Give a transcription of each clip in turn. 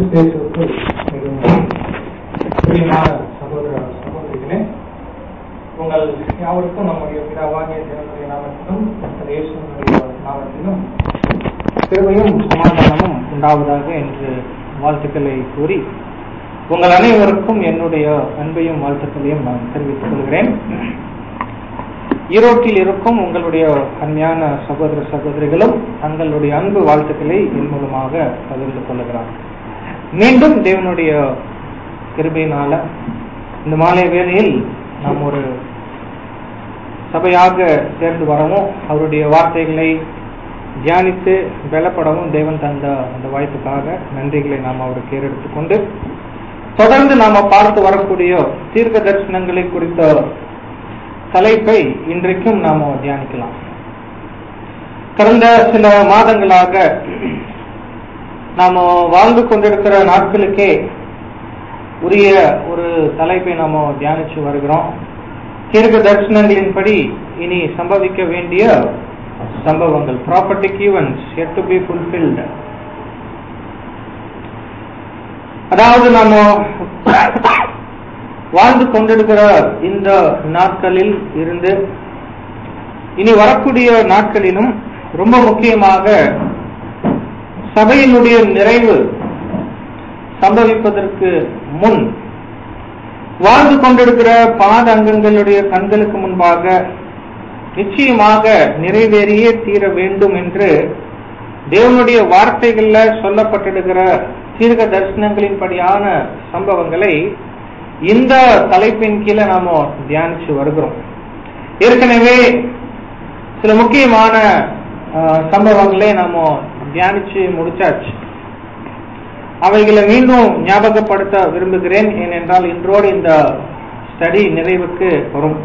கிறிஸ்தேசுக்கு மிகவும் பிரியமான சகோதர சகோதரிகளே உங்கள் யாவருக்கும் நம்முடைய பிதாவாகிய தேவனுடைய நாமத்திலும் கர்த்தர் இயேசுவினுடைய நாமத்திலும் கிருபையும் சமாதானமும் உண்டாவதாக என்று வாழ்த்துக்களை கூறி உங்கள் அனைவருக்கும் என்னுடைய அன்பையும் வாழ்த்துக்களையும் நான் தெரிவித்துக் கொள்கிறேன் ஈரோட்டில் இருக்கும் உங்களுடைய அருமையான சகோதர சகோதரிகளும் தங்களுடைய அன்பு வாழ்த்துக்களை என் மூலமாக பகிர்ந்து கொள்ளுகிறார் மீண்டும் தேவனுடைய கிருபையினால இந்த மாலை வேளையில் நாம் ஒரு சபையாக சேர்ந்து வரவும் அவருடைய வார்த்தைகளை தியானித்து பலப்படவும் தேவன் தந்த அந்த வாய்ப்புக்காக நன்றிகளை நாம் அவருக்கு ஏறெடுத்துக் கொண்டு தொடர்ந்து நாம பார்த்து வரக்கூடிய தீர்க்க தரிசனங்களை குறித்த தலைப்பை இன்றைக்கும் நாம தியானிக்கலாம் கடந்த சில மாதங்களாக நாம வாழ்ந்து கொண்டிருக்கிற நாட்களுக்கே உரிய ஒரு தலைப்பை நாம தியானிச்சு வருகிறோம் தீர்க்க தரிசனங்களின்படி இனி சம்பவிக்க வேண்டிய சம்பவங்கள் prophetic events yet to be fulfilled அதாவது நாம வாழ்ந்து கொண்டிருக்கிற இந்த நாட்களில் இருந்து இனி வரக்கூடிய நாட்களிலும் ரொம்ப முக்கியமாக சபையினுடைய நிறைவு சம்பவிப்பதற்கு முன் வாழ்ந்து கொண்டிருக்கிற பாத அங்கங்களுடைய கண்களுக்கு முன்பாக நிச்சயமாக நிறைவேறியே தீர வேண்டும் என்று தேவனுடைய வார்த்தைகள்ல சொல்லப்பட்டிருக்கிற தீர்க்க தரிசனங்களின்படியான சம்பவங்களை இந்த தலைப்பின் கீழே நாம தியானிச்சு வருகிறோம் ஏற்கனவே சில முக்கியமான சம்பவங்களை நாம தியானிச்சு முடிச்சாச்சு அவைகளை மீண்டும் ஞாபகப்படுத்த விரும்புகிறேன் ஏனென்றால் இன்றோடு இந்த ஸ்டடி நிறைவுக்கு வரும்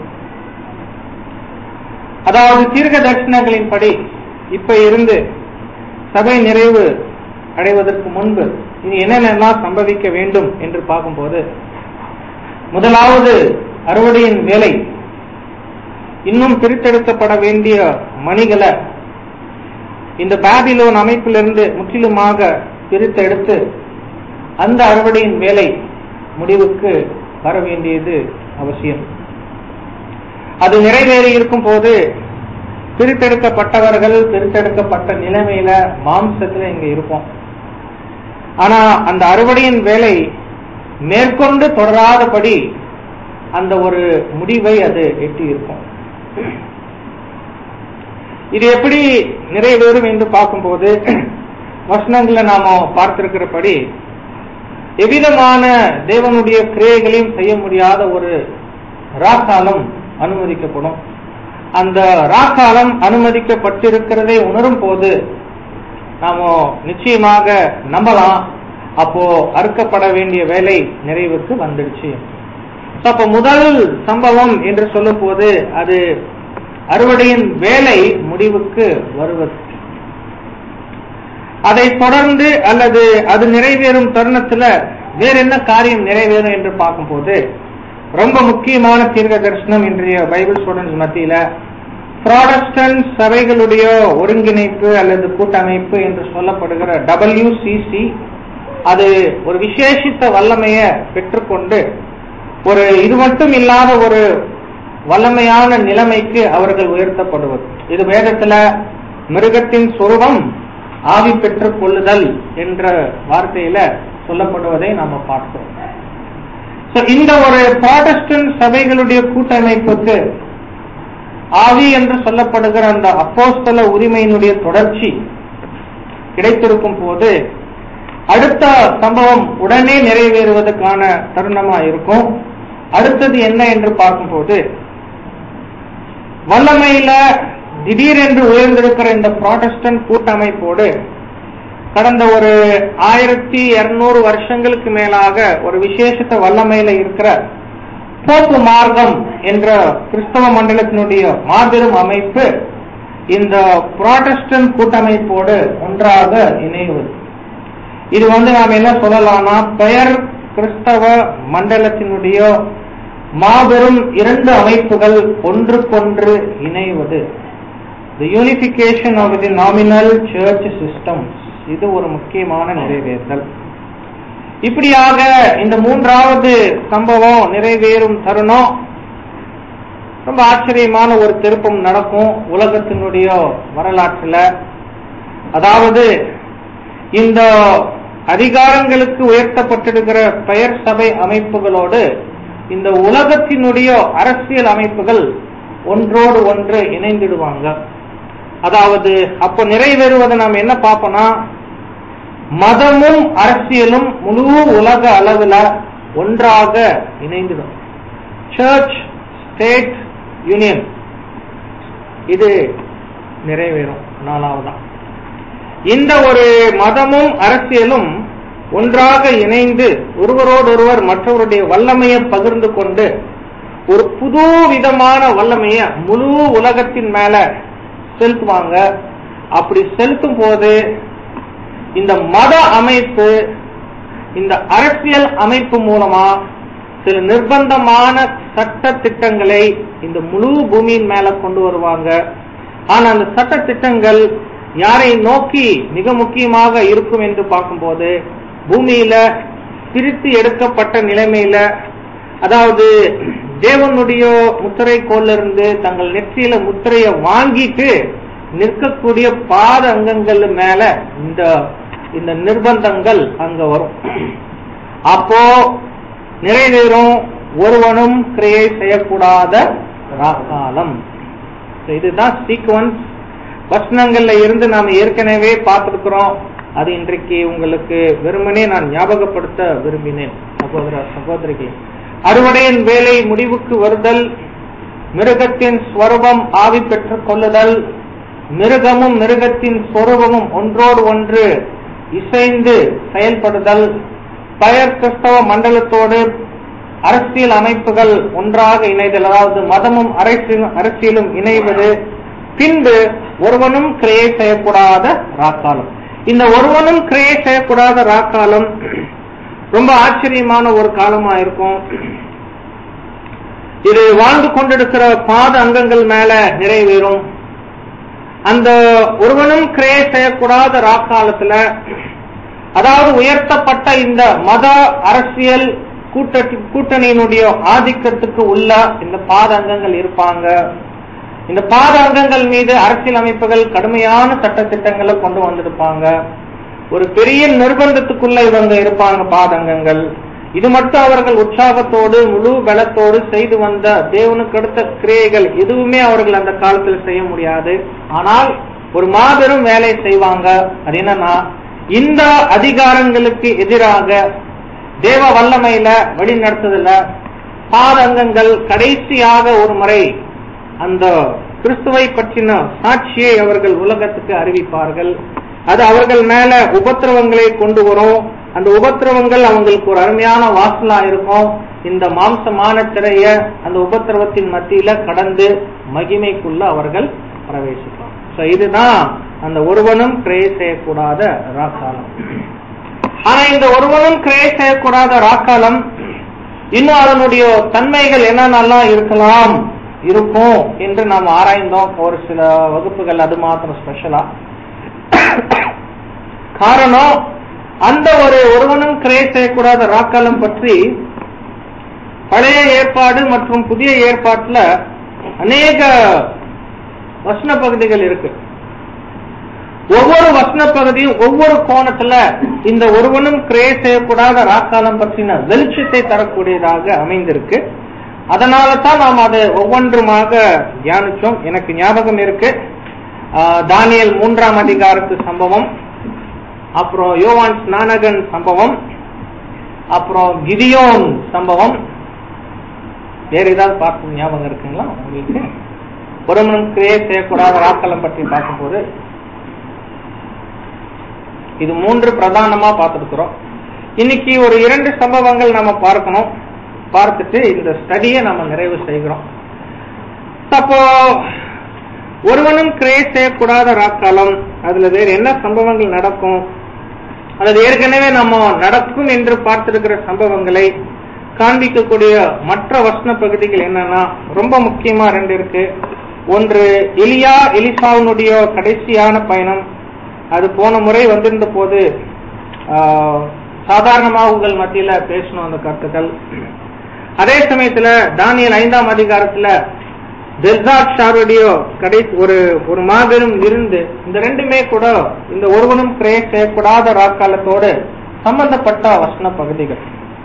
அதாவது தீர்க்க தரிசனங்களின்படி இப்ப இருந்து சபை நிறைவு அடைவதற்கு முன்பு இனி என்னென்னலாம் சம்பவிக்க வேண்டும் என்று பார்க்கும்போது முதலாவது அறுவடையின் வேலை இன்னும் பிரித்தெடுக்கப்பட வேண்டிய மணிகளை இந்த பாபிலோன் அமைப்பிலிருந்து முற்றிலுமாக பிரித்தெடுத்து அந்த அறுவடையின் வேலை முடிவுக்கு வர வேண்டியது அவசியம் அது நிறைவேறி இருக்கும் போது பிரித்தெடுக்கப்பட்டவர்கள் பிரித்தெடுக்கப்பட்ட நிலைமையில மாம்சத்துல இங்க இருப்போம் ஆனா அந்த அறுவடையின் வேலை மேற்கொண்டு தொடராதபடி அந்த ஒரு முடிவை அது எட்டி இருக்கும் இது எப்படி நிறைவேறும் என்று பார்க்கும்போது வசனங்களை நாம பார்த்திருக்கிறபடி எவ்விதமான தேவனுடைய கிரியைகளையும் செய்ய முடியாத ஒரு ராக்காலம் அனுமதிக்கப்படும் அந்த ராக்காலம் அனுமதிக்கப்பட்டிருக்கிறதை உணரும் போது நாம நிச்சயமாக நம்பலாம் அப்போ அறுக்கப்பட வேண்டிய வேலை நிறைவுக்கு வந்துடுச்சு அப்ப முதல் சம்பவம் என்று சொல்லும் போது அது அறுவடையின் வேலை முடிவுக்கு வருவது அதை தொடர்ந்து அல்லது அது நிறைவேறும் தருணத்துல வேற என்ன காரியம் நிறைவேறும் என்று பார்க்கும்போது ரொம்ப முக்கியமான தீர்க்க தரிசனம் இன்றைய பைபிள் ஸ்டூடெண்ட்ஸ் மத்தியில ப்ராடஸ்டன்ட் சபைகளுடைய ஒருங்கிணைப்பு அல்லது கூட்டமைப்பு என்று சொல்லப்படுகிற டபிள்யூசிசி அது ஒரு விசேஷித்த வல்லமைய பெற்றுக்கொண்டு ஒரு இது மட்டும் இல்லாத ஒரு வல்லமையான நிலைமைக்கு அவர்கள் உயர்த்தப்படுவது இது வேதத்துல மிருகத்தின் சொருபம் ஆவி பெற்றுக் கொள்ளுதல் என்ற வார்த்தையில சொல்லப்படுவதை நாம பார்த்தோம் இந்த ஒரு ப்ராடஸ்டன்ட் சபைகளுடைய கூட்டமைப்புக்கு ஆவி என்று சொல்லப்படுகிற அந்த அப்போஸ்தல உரிமையினுடைய தொடர்ச்சி கிடைத்திருக்கும் போது அடுத்த சம்பவம் உடனே நிறைவேறுவதற்கான தருணமா இருக்கும் அடுத்தது என்ன என்று பார்க்கும்போது வல்லமையில திடீரென்று உயர்ந்திருக்கிற இந்த ப்ராடஸ்டன்ட் கூட்டமைப்போடு கடந்த ஒரு ஆயிரத்தி இருநூறு வருஷங்களுக்கு மேலாக ஒரு விசேஷத்த வல்லமையில இருக்கிற போப்பு மார்க்கம் என்ற கிறிஸ்தவ மண்டலத்தினுடைய மாபெரும் அமைப்பு இந்த புராட்டஸ்டன்ட் கூட்டமைப்போடு ஒன்றாக இணைவது இது வந்து நாம் என்ன சொல்லலாம்னா பெயர் கிறிஸ்தவ மண்டலத்தினுடைய மாபெரும் இரண்டு அமைப்புகள் ஒன்றுக்கொன்று இணைவது the unification of the nominal church system இது ஒரு முக்கியமான நிறைவேறுதல் இப்படியாக இந்த மூன்றாவது சம்பவம் நிறைவேறும் தருணம் ரொம்ப ஆச்சரியமான ஒரு திருப்பம் நடக்கும் உலகத்தினுடைய வரலாற்றுல அதாவது இந்த அதிகாரங்களுக்கு உயர்த்தப்பட்டிருக்கிற பெயர் சபை அமைப்புகளோடு இந்த உலகத்தினுடைய அரசியல் அமைப்புகள் ஒன்றோடு ஒன்று இணைந்திடுவாங்க அதாவது அப்ப நிறைவேறுவதை நாம் என்ன பார்ப்போம்னா மதமும் அரசியலும் முழு உலக அளவுல ஒன்றாக இணைந்திடும் சர்ச் ஸ்டேட் யூனியன் இது நிறைவேறும் நாலாவதான் இந்த ஒரு மதமும் அரசியலும் ஒன்றாக இணைந்து ஒருவரோடொருவர் மற்றவருடைய வல்லமையை பகிர்ந்து கொண்டு ஒரு புது விதமான வல்லமைய முழு உலகத்தின் மேல செலுத்துவாங்க அப்படி செலுத்தும் போது இந்த மத அமைப்பு இந்த அரசியல் அமைப்பு மூலமா சில நிர்பந்தமான சட்ட திட்டங்களை இந்த முழு பூமியின் மேல கொண்டு வருவாங்க ஆனா அந்த சட்ட திட்டங்கள் யாரை நோக்கி மிக முக்கியமாக இருக்கும் என்று பார்க்கும்போது பூமியில பிரித்து எடுக்கப்பட்ட நிலைமையில அதாவது தேவனுடைய முத்திரை இருந்து தங்கள் நெற்றியில முத்திரையை வாங்கிட்டு நிற்கக்கூடிய பாத அங்கங்கள் மேல இந்த இந்த நிர்பந்தங்கள் அங்க வரும் அப்போ நிறைவேறும் ஒருவனும் கிரியை செய்யக்கூடாத ராக்காலம் இதுதான் சீக்வன்ஸ் வசனங்கள்ல இருந்து நாம் ஏற்கனவே பார்த்திருக்கிறோம் அது இன்றைக்கு உங்களுக்கு வெறுமனே நான் ஞாபகப்படுத்த விரும்பினேன் சகோதர சகோதரிகளே அறுவடையின் வேலை முடிவுக்கு வருதல் மிருகத்தின் ஸ்வரூபம் ஆவி பெற்றுக் கொள்ளுதல் மிருகமும் மிருகத்தின் சொரூபமும் ஒன்றோடு ஒன்று இசைந்து செயல்படுதல் பெயர் கிறிஸ்தவ மண்டலத்தோடு அரசியல் அமைப்புகள் ஒன்றாக இணைதல் அதாவது மதமும் அரசியலும் அரசியலும் இணைவது பின்பு ஒருவனும் கிரியை செய்யக்கூடாத ராக்காலம் இந்த ஒருவனும் கிரியை செய்யக்கூடாத ராக்காலம் ரொம்ப ஆச்சரியமான ஒரு காலமா இருக்கும் இது வாழ்ந்து கொண்டிருக்கிற பாத அங்கங்கள் மேல நிறைவேறும் அந்த ஒருவனும் கிரியை செய்யக்கூடாத ராக்காலத்துல அதாவது உயர்த்தப்பட்ட இந்த மத அரசியல் கூட்டத்தி கூட்டணியினுடைய ஆதிக்கத்துக்கு உள்ள இந்த பாத அங்கங்கள் இருப்பாங்க இந்த பாத அங்கங்கள் மீது அரசியல் அமைப்புகள் கடுமையான சட்ட திட்டங்களை கொண்டு வந்திருப்பாங்க ஒரு பெரிய நிர்பந்தத்துக்குள்ள இவங்க இருப்பாங்க பாதங்கங்கள் இது மட்டும் அவர்கள் உற்சாகத்தோடு முழு பலத்தோடு செய்து வந்த தேவனுக்கு அடுத்த கிரியைகள் எதுவுமே அவர்கள் அந்த காலத்தில் செய்ய முடியாது ஆனால் ஒரு மாபெரும் வேலை செய்வாங்க அது என்னன்னா இந்த அதிகாரங்களுக்கு எதிராக தேவ வல்லமையில வழி நடத்துதல பாதங்கங்கள் கடைசியாக ஒரு முறை அந்த கிறிஸ்துவை பற்றின சாட்சியை அவர்கள் உலகத்துக்கு அறிவிப்பார்கள் அது அவர்கள் மேல உபத்திரவங்களை கொண்டு வரும் அந்த உபத்திரவங்கள் அவங்களுக்கு ஒரு அருமையான வாசலா இருக்கும் இந்த மாம்சமான திரைய அந்த உபத்திரவத்தின் மத்தியில கடந்து மகிமைக்குள்ள அவர்கள் பிரவேசிப்பாங்க சோ இதுதான் அந்த ஒருவனும் கிரே செய்யக்கூடாத ராக்காலம் ஆனா இந்த ஒருவனும் கிரே செய்யக்கூடாத ராக்காலம் இன்னும் அதனுடைய தன்மைகள் என்னென்னலாம் இருக்கலாம் இருக்கும் என்று நாம் ஆராய்ந்தோம் ஒரு சில வகுப்புகள் அது மாத்திரம் ஸ்பெஷலா காரணம் அந்த ஒரு ஒருவனும் கிரே செய்யக்கூடாத ராக்காலம் பற்றி பழைய ஏற்பாடு மற்றும் புதிய ஏற்பாட்டுல அநேக வசன பகுதிகள் இருக்கு ஒவ்வொரு வசன பகுதியும் ஒவ்வொரு கோணத்துல இந்த ஒருவனும் கிரே செய்யக்கூடாத ராக்காலம் பற்றின வெளிச்சத்தை தரக்கூடியதாக அமைந்திருக்கு அதனால தான் நாம் அதை ஒவ்வொன்றுமாக தியானிச்சோம் எனக்கு ஞாபகம் இருக்கு தானியல் மூன்றாம் அதிகாரத்து சம்பவம் அப்புறம் யோவான் ஸ்நானகன் சம்பவம் அப்புறம் கிதியோன் சம்பவம் வேற ஏதாவது பார்க்கும் ஞாபகம் இருக்குங்களா உங்களுக்கு ஒருமனும் கிரியே செய்யக்கூடாத ராக்கலம் பற்றி பார்க்கும்போது இது மூன்று பிரதானமா பார்த்திருக்கிறோம் இன்னைக்கு ஒரு இரண்டு சம்பவங்கள் நம்ம பார்க்கணும் பார்த்துட்டு இந்த ஸ்டடியை நம்ம நிறைவு செய்கிறோம் அப்போ ஒருவனும் கிரே செய்யக்கூடாத ராக்காலம் அதுல வேற என்ன சம்பவங்கள் நடக்கும் அல்லது ஏற்கனவே நம்ம நடக்கும் என்று பார்த்திருக்கிற சம்பவங்களை காண்பிக்கக்கூடிய மற்ற வசன பகுதிகள் என்னன்னா ரொம்ப முக்கியமா ரெண்டு இருக்கு ஒன்று எலியா எலிசாவினுடைய கடைசியான பயணம் அது போன முறை வந்திருந்த போது சாதாரணமாக உங்கள் மத்தியில பேசணும் அந்த கருத்துக்கள் அதே சமயத்துல தானியல் ஐந்தாம் அதிகாரத்துல தெல்சாத் ஷாருடைய கடை ஒரு ஒரு மாபெரும் இருந்து இந்த ரெண்டுமே கூட இந்த ஒருவனும் கிரே செய்யக்கூடாத ராக்காலத்தோடு சம்பந்தப்பட்ட வசன பகுதிகள்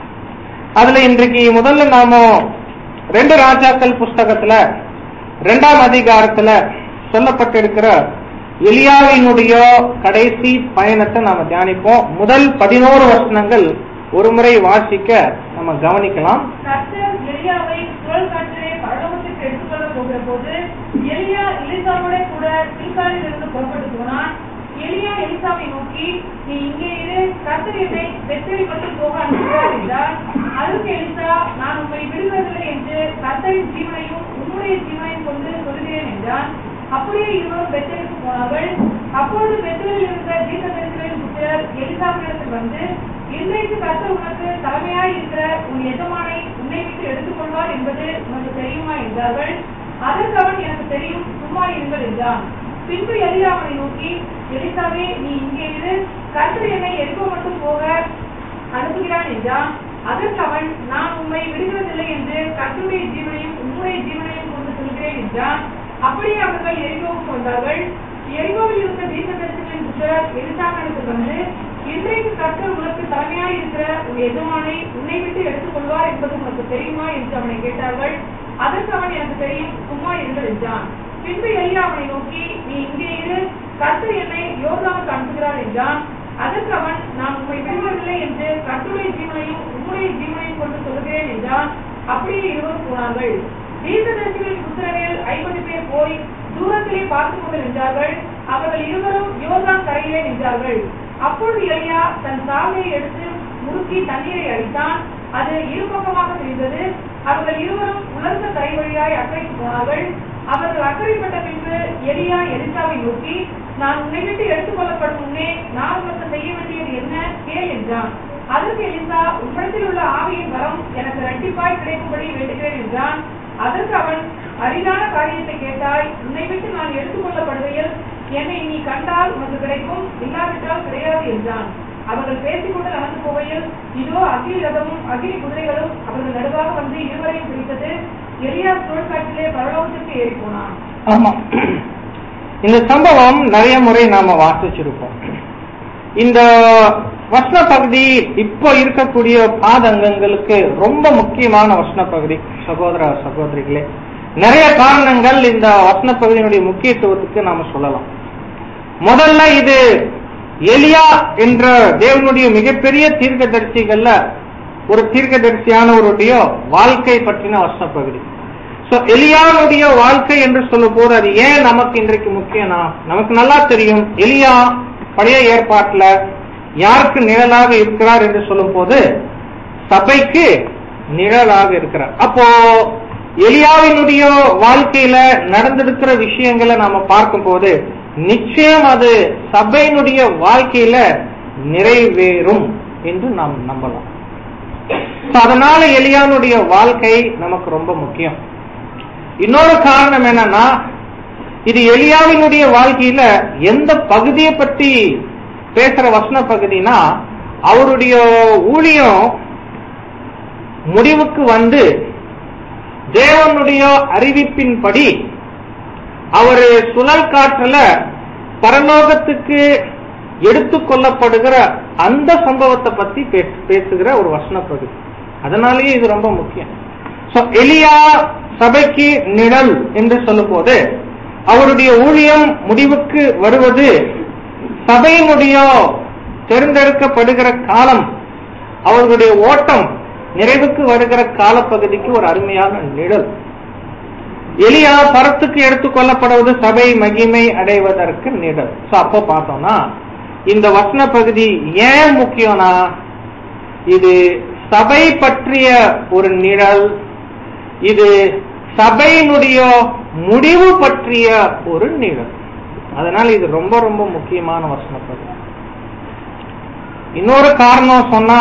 அதுல இன்றைக்கு முதல்ல நாம ரெண்டு ராஜாக்கள் புஸ்தகத்துல ரெண்டாம் அதிகாரத்துல சொல்லப்பட்டிருக்கிற எலியாவினுடைய கடைசி பயணத்தை நாம தியானிப்போம் முதல் பதினோரு வசனங்கள் ஒரு முறை வாசிக்க நம்ம கவனிக்கலாம் கர்த்தர் எலியாவை சுழல் காற்றிலே பரலோகத்துக்கு எடுத்துக்கொள்ள போகிற போது எலியா எலிசாவோட கூட சீக்காரில் இருந்து புறப்பட்டு போனான் எலியா எலிசாவை நோக்கி நீ இங்கே இரு கர்த்தர் என்னை வெற்றி மட்டும் போக அனுப்புகிறார் என்றார் அதற்கு எலிசா நான் உம்மை விடுவதில்லை என்று கர்த்தரின் ஜீவனையும் உன்னுடைய ஜீவனையும் கொண்டு சொல்கிறேன் என்றான் அப்படியே இருவரும் பெத்தலுக்கு போனார்கள் அப்பொழுது பெத்தலில் இருந்த தீர்க்கதரிசிகளின் புத்திரர் எலிசாவினிடத்தில் வந்து இன்றைக்கு கர்த்தர் உனக்கு தலைமையாய் இருக்கிற உன் எஜமானை உன்னை விட்டு எடுத்துக்கொள்வார் என்பது உனக்கு தெரியுமா என்றார்கள் அதற்கு அவன் எனக்கு தெரியும் சும்மா இருங்கள் என்றான் பின்பு எலியா அவனை நோக்கி எலிசாவே நீ இங்கே இரு கர்த்தர் என்னை எரிகோ மட்டும் போக அனுப்புகிறான் என்றான் அதற்கு அவன் நான் உம்மை விடுகிறதில்லை என்று கர்த்தருடைய ஜீவனையும் உம்முடைய ஜீவனையும் கொண்டு சொல்கிறேன் என்றான் அப்படியே அவர்கள் எரிகோவுக்கு வந்தார்கள் எரிகோவில் இருந்த தீர்க்கதரிசிகளின் புத்தர் எலிசாவிடத்தில் வந்து இன்றைக்கு கர்த்தர் உனக்கு தலைமையாய் இருக்கிற உன் எஜமானை உன்னை விட்டு எடுத்துக் கொள்வார் என்பது உனக்கு தெரியுமா என்று அவனை கேட்டார்கள் அதற்கு அவன் எனக்கு தெரியும் சும்மா இருங்கள் என்றான் பின்பு எலியா அவனை நோக்கி நீ இங்கே இரு கர்த்தர் என்னை யோர்தானுக்கு அனுப்புகிறார் என்றான் அதற்கு அவன் நான் உம்மை விடுவதில்லை என்று கர்த்தருடைய ஜீவனையும் உம்முடைய ஜீவனையும் கொண்டு சொல்கிறேன் என்றான் அப்படியே இருவரும் போனார்கள் தீர்க்கதரிசிகளின் புத்திரரில் ஐம்பது பேர் போய் தூரத்திலே பார்த்துக் கொண்டு நின்றார்கள் அவர்கள் இருவரும் யோர்தான் கரையிலே நின்றார்கள் அப்பொழுது எலியா தன் சாவையை எடுத்து முறுக்கி தண்ணீரை அடித்தான் அது இருபக்கமாக தெரிந்தது அவர்கள் இருவரும் உலர்ந்த கரை வழியாய் அக்கறைக்கு போனார்கள் அவர்கள் அக்கறைப்பட்ட பின்பு எலியா எலிசாவை நோக்கி நான் உன்னை விட்டு எடுத்துக் கொள்ளப்படும் முன்னே நான் உனக்கு செய்ய வேண்டியது என்ன கேள் என்றான் அதற்கு எலிசா உம்மிடத்தில் உள்ள ஆவியின் வரம் எனக்கு இரட்டிப்பாய் கிடைக்கும்படி வேண்டுகிறேன் என்றான் அதற்கு அவன் அரிதான காரியத்தை கேட்டாய் உன்னை விட்டு நான் எடுத்துக் கொள்ளப்படுகையில் என்னை நீ கண்டால் உனக்கு கிடைக்கும் இல்லாவிட்டால் கிடையாது என்றான் அவர்கள் பேசிக்கொண்டு நடந்து போகையில் இதோ அகிலி ரதமும் அகிலி குதிரைகளும் அவர்கள் நடுவாக வந்து இருவரையும் பிடித்தது எலியா சுழற்காட்டிலே பரலோகத்திற்கு ஏறி போனான் ஆமா இந்த சம்பவம் நிறைய முறை நாம வாசிச்சிருப்போம் இந்த வசன பகுதி இப்போ இருக்கக்கூடிய பாதங்கங்களுக்கு ரொம்ப முக்கியமான வசன பகுதி சகோதர சகோதரிகளே நிறைய காரணங்கள் இந்த வசன பகுதியினுடைய முக்கியத்துவத்துக்கு நாம சொல்லலாம் முதல்ல இது எலியா என்ற தேவனுடைய மிகப்பெரிய தீர்க்கதரிசிகள்ல ஒரு தீர்க்கதரிசியானவருடைய வாழ்க்கை பற்றின வசன பகுதி சோ எலியானுடைய வாழ்க்கை என்று சொல்லும் போது அது ஏன் நமக்கு இன்றைக்கு முக்கியம்னா நமக்கு நல்லா தெரியும் எலியா பழைய ஏற்பாட்டுல யாருக்கு நிழலாக இருக்கிறார் என்று சொல்லும் போது சபைக்கு நிழலாக இருக்கிறார் அப்போ எலியாவினுடைய வாழ்க்கையில நடந்திருக்கிற விஷயங்களை நாம பார்க்கும் போது நிச்சயம் அது சபையினுடைய வாழ்க்கையில நிறைவேறும் என்று நாம் நம்பலாம் So, அதனால எலியானுடைய வாழ்க்கை நமக்கு ரொம்ப முக்கியம் இன்னொரு காரணம் என்னன்னா இது எலியாவினுடைய வாழ்க்கையில எந்த பகுதியை பற்றி பேசுற வசன பகுதினா அவருடைய ஊழியம் முடிவுக்கு வந்து தேவனுடைய அறிவிப்பின்படி அவர் சுழல் காற்றுல பரலோகத்துக்கு எடுத்துக் கொள்ளப்படுகிற அந்த சம்பவத்தை பத்தி பேச- பேசுகிற ஒரு வசன பகுதி அதனாலேயே இது ரொம்ப முக்கியம் So, எலியா சபைக்கு நிழல் என்று சொல்லும் போது அவருடைய ஊழியம் முடிவுக்கு வருவது சபையினுடைய தேர்ந்தெடுக்கப்படுகிற காலம் அவர்களுடைய ஓட்டம் நிறைவுக்கு வருகிற காலப்பகுதிக்கு ஒரு அருமையான நிழல் எலியா பரத்துக்கு எடுத்துக் கொள்ளப்படுவது சபை மகிமை அடைவதற்கு நிழல் சோ அப்போ பார்த்தோம்னா இந்த வசன பகுதி ஏன் முக்கியம்னா இது சபை பற்றிய ஒரு நிழல் இது சபையினுடைய முடிவு பற்றிய ஒரு நிழல் அதனால இது ரொம்ப ரொம்ப முக்கியமான வசன பகுதி இன்னொரு காரணம் சொன்னா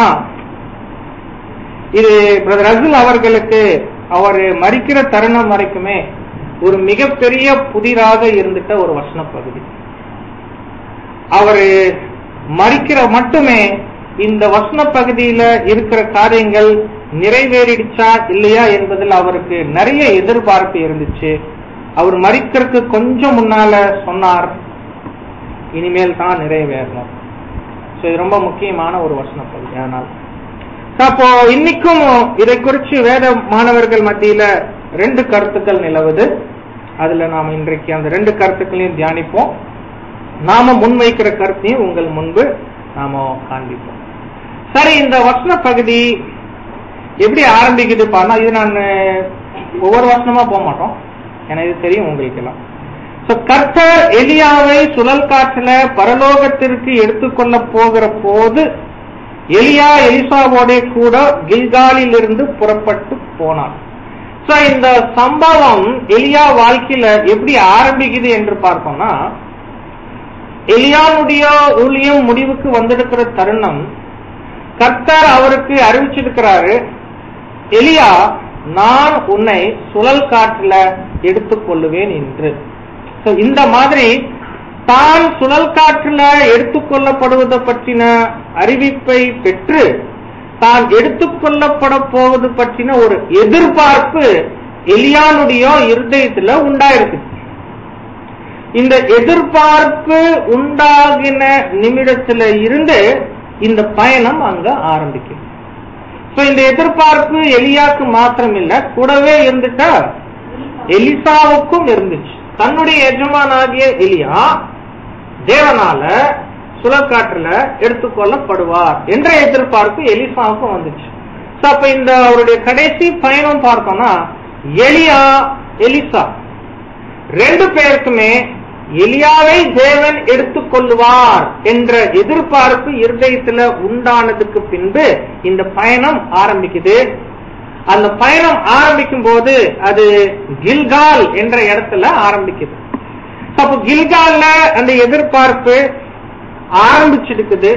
இது பிரதர் ரசூல் அவர்களுக்கு அவர் மறிக்கிற தருணம் வரைக்குமே ஒரு மிகப்பெரிய புதிராக இருந்துட்ட ஒரு வசன பகுதி அவர் மறிக்கிற மட்டுமே இந்த வசன பகுதியில இருக்கிற காரியங்கள் நிறைவேறிடுச்சா இல்லையா என்பதில் அவருக்கு நிறைய எதிர்பார்ப்பு இருந்துச்சு அவர் மறிக்கிறதுக்கு கொஞ்சம் முன்னால சொன்னார் இனிமேல் தான் நிறைவேறணும் So, இது ரொம்ப முக்கியமான ஒரு வசன பகுதி அதனால் So, அப்போ இன்னைக்கும் இதை குறித்து வேத மாணவர்கள் மத்தியில ரெண்டு கருத்துக்கள் நிலவுது அதுல நாம இன்றைக்கு அந்த ரெண்டு கருத்துக்களையும் தியானிப்போம் நாம முன்வைக்கிற கருத்தையும் உங்கள் முன்பு நாம காண்பிப்போம் சரி இந்த வசன பகுதி எப்படி ஆரம்பிக்குது பாருன்னா இது நான் ஒவ்வொரு வசனமா போக மாட்டோம் ஏன்னா இது தெரியும் உங்களுக்கு எல்லாம் So, கர்த்தர் எலியாவை சுழல் காற்றுல பரலோகத்திற்கு எடுத்துக்கொள்ள போகிற போது எலியா எலிசாவோட கூட கில்காலில் இருந்து புறப்பட்டு போனான் சோ இந்த சம்பவம் எலியா வாழ்க்கையில எப்படி ஆரம்பிக்குது என்று பார்த்தோம்னா எலியானுடைய ஊழியம் முடிவுக்கு வந்திருக்கிற தருணம் கர்த்தர் அவருக்கு அறிவிச்சிருக்கிறாரு எலியா நான் உன்னை சுழல் காற்றுல எடுத்துக் கொள்ளுவேன் என்று So, இந்த மாதிரி தான் சுழல் காற்றுல எடுத்துக்கொள்ளப்படுவது பற்றின அறிவிப்பை பெற்று தான் எடுத்துக்கொள்ளப்பட போவது பற்றின ஒரு எதிர்பார்ப்பு எலியானுடைய இருதயத்துல உண்டாயிருக்கு இந்த எதிர்பார்ப்பு உண்டாகின நிமிடத்துல இருந்து இந்த பயணம் அங்க ஆரம்பிக்கும் So, இந்த எதிர்பார்ப்பு எலியாக்கு மாத்திரம் இல்ல கூடவே இருந்துட்டா எலிசாவுக்கும் இருந்துச்சு தன்னுடைய எஜமானாகிய எலியா தேவனால சுழற்காற்றுல எடுத்துக்கொள்ளப்படுவார் என்ற எதிர்பார்ப்பு எலிசாவுக்கும் வந்துச்சு So, அப்ப இந்த அவருடைய கடைசி பயணம் பார்த்தோம்னா எலியா எலிசா ரெண்டு பேருக்குமே எலியாவை தேவன் எடுத்துக்கொள்ளுவார் என்ற எதிர்பார்ப்பு இருதயத்துல உண்டானதுக்கு பின்பு இந்த பயணம் ஆரம்பிக்குது அந்த பயணம் ஆரம்பிக்கும் போது அது கில்கால் என்ற இடத்துல ஆரம்பிக்குது அப்போ கில்கால்ல அந்த எதிர்பார்ப்பு ஆரம்பிச்சிருக்குது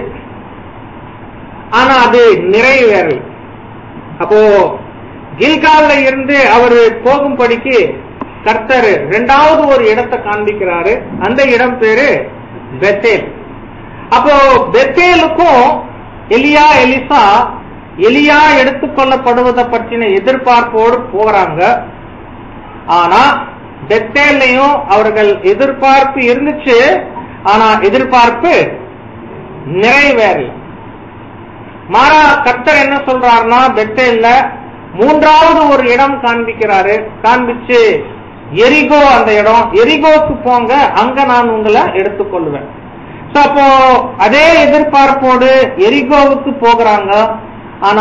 ஆனா அது நிறைவேறல அப்போ கில்கால்ல இருந்து அவர் போகும்படிக்கு கர்த்தர் ரெண்டாவது ஒரு இடத்தை காண்பிக்கிறாரு அந்த இடம் பேரு பெத்தேல் அப்போ பெத்தேலுக்கும் எலியா எலிசா எலியா எடுத்துக்கொள்ளப்படுவதை பற்றின எதிர்பார்ப்போடு போறாங்க ஆனா பெத்தேல்லையும் அவர்கள் எதிர்பார்ப்பு இருந்துச்சு ஆனா எதிர்பார்ப்பு நிறைவேறல மாறா கர்த்தர் என்ன சொல்றாருன்னா பெத்தேல்ல மூன்றாவது ஒரு இடம் காண்பிக்கிறாரு காண்பிச்சு எரிகோ அந்த இடம் எரிகோக்கு போங்க அங்க நான் உங்களை எடுத்துக்கொள்வேன் So, அப்போ அதே எதிர்பார்ப்போடு எரிகோவுக்கு போகிறாங்க ஆனா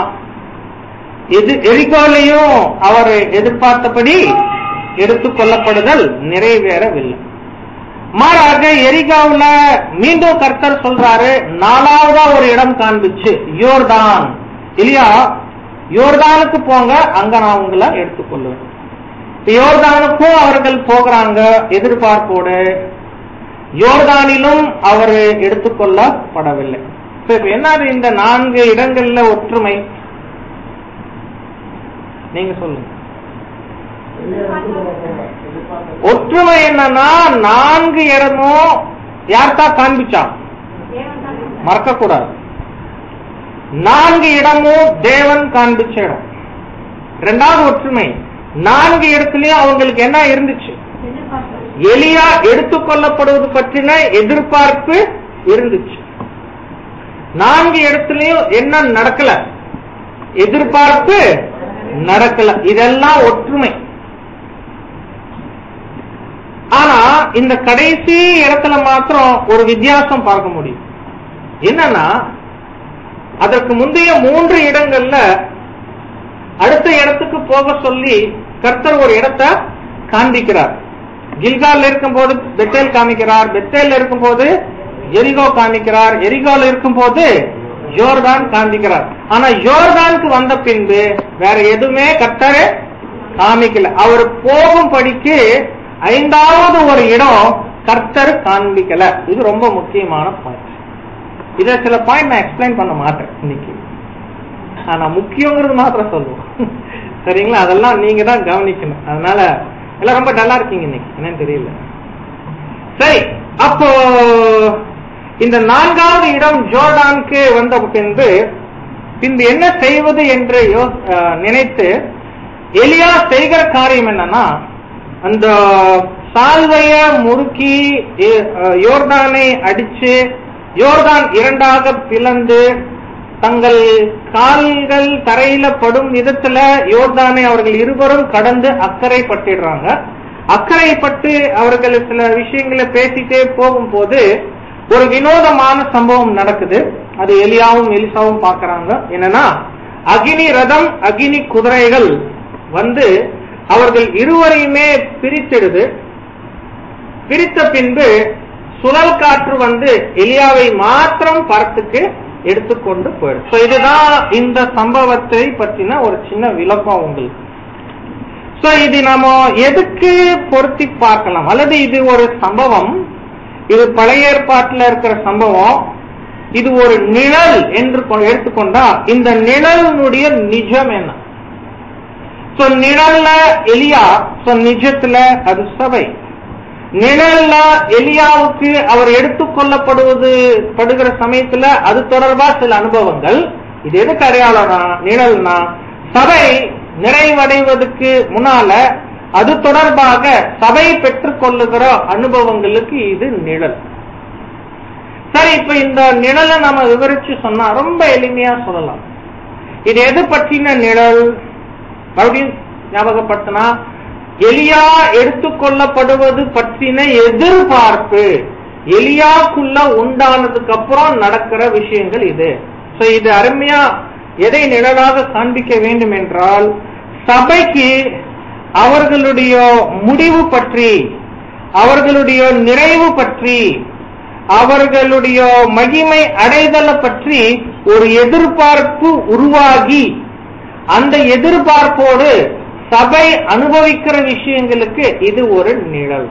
எது எரிகோலையும் அவர் எதிர்பார்த்தபடி எடுத்துக்கொள்ளப்படுதல் நிறைவேறவில்லை மாறாக எரிகாவுல மீண்டும் கர்த்தர் சொல்றாரு நாலாவதா ஒரு இடம் காண்பிச்சு யோர்தான் இல்லையா யோர்தானுக்கு போங்க அங்க நான் உங்களை எடுத்துக்கொள்வேன் இப்ப யோர்தானுக்கும் அவர்கள் போகிறாங்க எதிர்பார்ப்போடு யோர்தானிலும் அவர் எடுத்துக்கொள்ளப்படவில்லை So, இப்ப என்னது இந்த நான்கு இடங்கள்ல ஒற்றுமை நீங்க சொல்லுங்க ஒற்றுமை என்னன்னா நான்கு இடமும் யார்த்தா காண்பிச்சான் மறக்க கூடாது நான்கு இடமும் தேவன் காண்பிச்ச இடம் ரெண்டாவது ஒற்றுமை நான்கு இடத்துலயும் அவங்களுக்கு என்ன இருந்துச்சு எலியா எடுத்துக்கொள்ளப்படுவது பற்றின எதிர்பார்ப்பு இருந்துச்சு நான்கு இடத்துலயும் என்ன நடக்கல எதிர்பார்ப்பு நடக்கல இதெல்லாம் ஒற்றுமை ஆனா இந்த கடைசி இடத்துல மாத்திரம் ஒரு வித்தியாசம் பார்க்க முடியும் என்னன்னா அதற்கு முந்தைய மூன்று இடங்கள்ல அடுத்த இடத்துக்கு போக சொல்லி கர்த்தர் ஒரு இடத்தை காண்பிக்கிறார் கில்கால் இருக்கும்போது பெத்தேல் காமிக்கிறார் பெத்தேல் இருக்கும்போது எரிகோ காமிக்கிறார் எரிகோல இருக்கும்போது யோர்தான் காண்பிக்கிறார் ஆனா யோர்தானுக்கு வந்த பின்பு வேற எதுவுமே கர்த்தர் காமிக்கல அவர் போகும்படிக்கு ஐந்தாவது ஒரு இடம் கர்த்தர் காண்பிக்கல இது ரொம்ப முக்கியமான பாயிண்ட் இத சில பாயிண்ட் நான் எக்ஸ்பிளைன் பண்ண மாட்டேன் இன்னைக்கு ஆனா முக்கியங்கிறது மாத்திரம் சொல்லுவோம் சரிங்களா அதெல்லாம் நீங்க தான் கவனிக்கணும் அதனால எல்லாம் ரொம்ப டல்லா இருக்கீங்க இன்னைக்கு என்னன்னு தெரியல சரி அப்போ இந்த நான்காவது இடம் ஜோர்டானுக்கு வந்த பின்பு பின்பு என்ன செய்வது என்று யோ- அஹ், நினைத்து எலியா செய்கிற காரியம் என்னன்னா அந்த சால்வைய முறுக்கி எ- அஹ், யோர்தானை அடிச்சு யோர்தான் இரண்டாக பிளந்து தங்கள் கால்கள் தரையில படும் விதத்துல யோர்தானை அவர்கள் இருவரும் கடந்து அக்கறை பட்டிடுறாங்க அக்கறைப்பட்டு அவர்கள் சில விஷயங்களை பேசிட்டே போகும்போது ஒரு வினோதமான சம்பவம் நடக்குது அது எலியாவும் எலிசாவும் பார்க்கறாங்க என்னன்னா அகினி ரதம் அகினி குதிரைகள் வந்து அவர்கள் இருவரையுமே பிரித்திடுது பிரித்த பின்பு சுழல் காற்று வந்து எலியாவை மாத்திரம் பரத்துக்கு எடுத்துக்கொண்டு போயிடும் So இதுதான் இந்த சம்பவத்தை பற்றின ஒரு சின்ன விளக்கம் உங்களுக்கு சோ இது நாம எதுக்கு பொருத்தி பார்க்கலாம் அல்லது இது ஒரு சம்பவம் இது பழைய ஏற்பாட்டில் இருக்கிற சம்பவம் இது ஒரு நிழல் என்று கொ- எடுத்துக்கொண்டா இந்த நிழலினுடைய நிஜம் என்ன சோ நிழல்ல எலியா சோ நிஜத்துல அது சபை நிழல்ல எலியாவுக்கு அவர் எடுத்துக்கொள்ளப்படுவது படுகிற சமயத்துல அது தொடர்பா சில அனுபவங்கள் இது எதுக்கு அடையாளம்னா நிழல்னா சபை நிறைவடைவதற்கு முன்னால அது தொடர்பாக சபை பெற்றுக் கொள்ளுகிற அனுபவங்களுக்கு இது நிழல் சரி இப்ப இந்த நிழலை நம்ம விவரிச்சு சொன்னா ரொம்ப எளிமையா சொல்லலாம் இது எது பற்றின நிழல் மறுபடியும் ஞாபகப்படுத்தினா எலியா எடுத்துக்கொள்ளப்படுவது பற்றின எதிர்பார்ப்பு எலியாக்குள்ள உண்டானதுக்கு அப்புறம் நடக்கிற விஷயங்கள் இது சோ இது அருமையா எதை நிழலாக காண்பிக்க வேண்டும் என்றால் சபைக்கு அவர்களுடைய முடிவு பற்றி அவர்களுடைய நிறைவு பற்றி அவர்களுடைய மகிமை அடைதலை பற்றி ஒரு எதிர்பார்ப்பு உருவாகி அந்த எதிர்பார்ப்போடு சபை அனுபவிக்கிற விஷயங்களுக்கு இது ஒரு நிழல்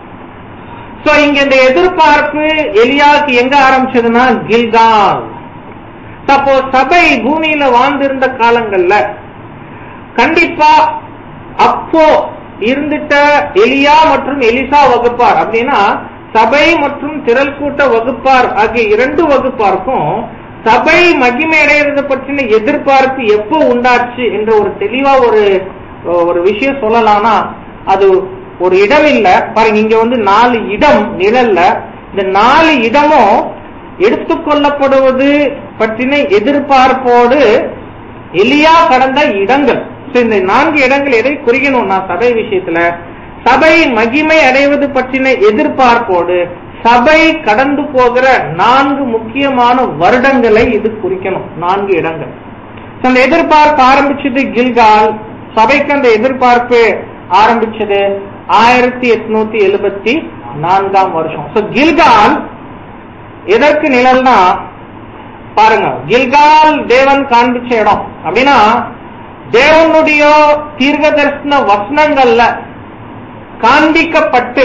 சோ இங்க இந்த எதிர்பார்ப்பு எலியாவுக்கு எங்க ஆரம்பிச்சதுன்னா கில்கால் அப்போ சபை பூமியில வாழ்ந்திருந்த காலங்கள்ல கண்டிப்பா அப்போ இருந்துட்ட எலியா மற்றும் எலிசா வகுப்பார் அப்படின்னா சபை மற்றும் திரள் கூட்ட வகுப்பார் ஆகிய இரண்டு வகுப்பாருக்கும் சபை மகிமை அடைகிறது பற்றின எதிர்பார்ப்பு எப்போ உண்டாச்சு என்ற ஒரு தெளிவா ஒரு ஒரு விஷயம் சொல்லலாம்னா அது ஒரு இடம் இல்ல பாருங்க இங்க வந்து நாலு இடம் நிழல்ல இந்த நாலு இடமும் எடுத்துக்கொள்ளப்படுவது பற்றின எதிர்பார்ப்போடு எலியா கடந்த இடங்கள் So, இந்த நான்கு இடங்கள் எதை குறிக்கணும்னா சபை விஷயத்துல சபை மகிமை அடைவது பற்றின எதிர்பார்ப்போடு சபை கடந்து போகிற நான்கு முக்கியமான வருடங்களை இது குறிக்கணும் நான்கு இடங்கள் So, அந்த எதிர்பார்ப்பு ஆரம்பிச்சது கில்கால் சபைக்கு அந்த எதிர்பார்ப்பு ஆரம்பிச்சது ஆயிரத்தி எட்நூத்தி எழுபத்தி நான்காம் வருஷம் So, கில்கால் எதற்கு நிழல்னா பாருங்க கில்கால் தேவன் காண்பிச்ச இடம் அப்படின்னா தேவனுடைய தீர்க்க தரிசன வசனங்கள்ல காண்பிக்கப்பட்டு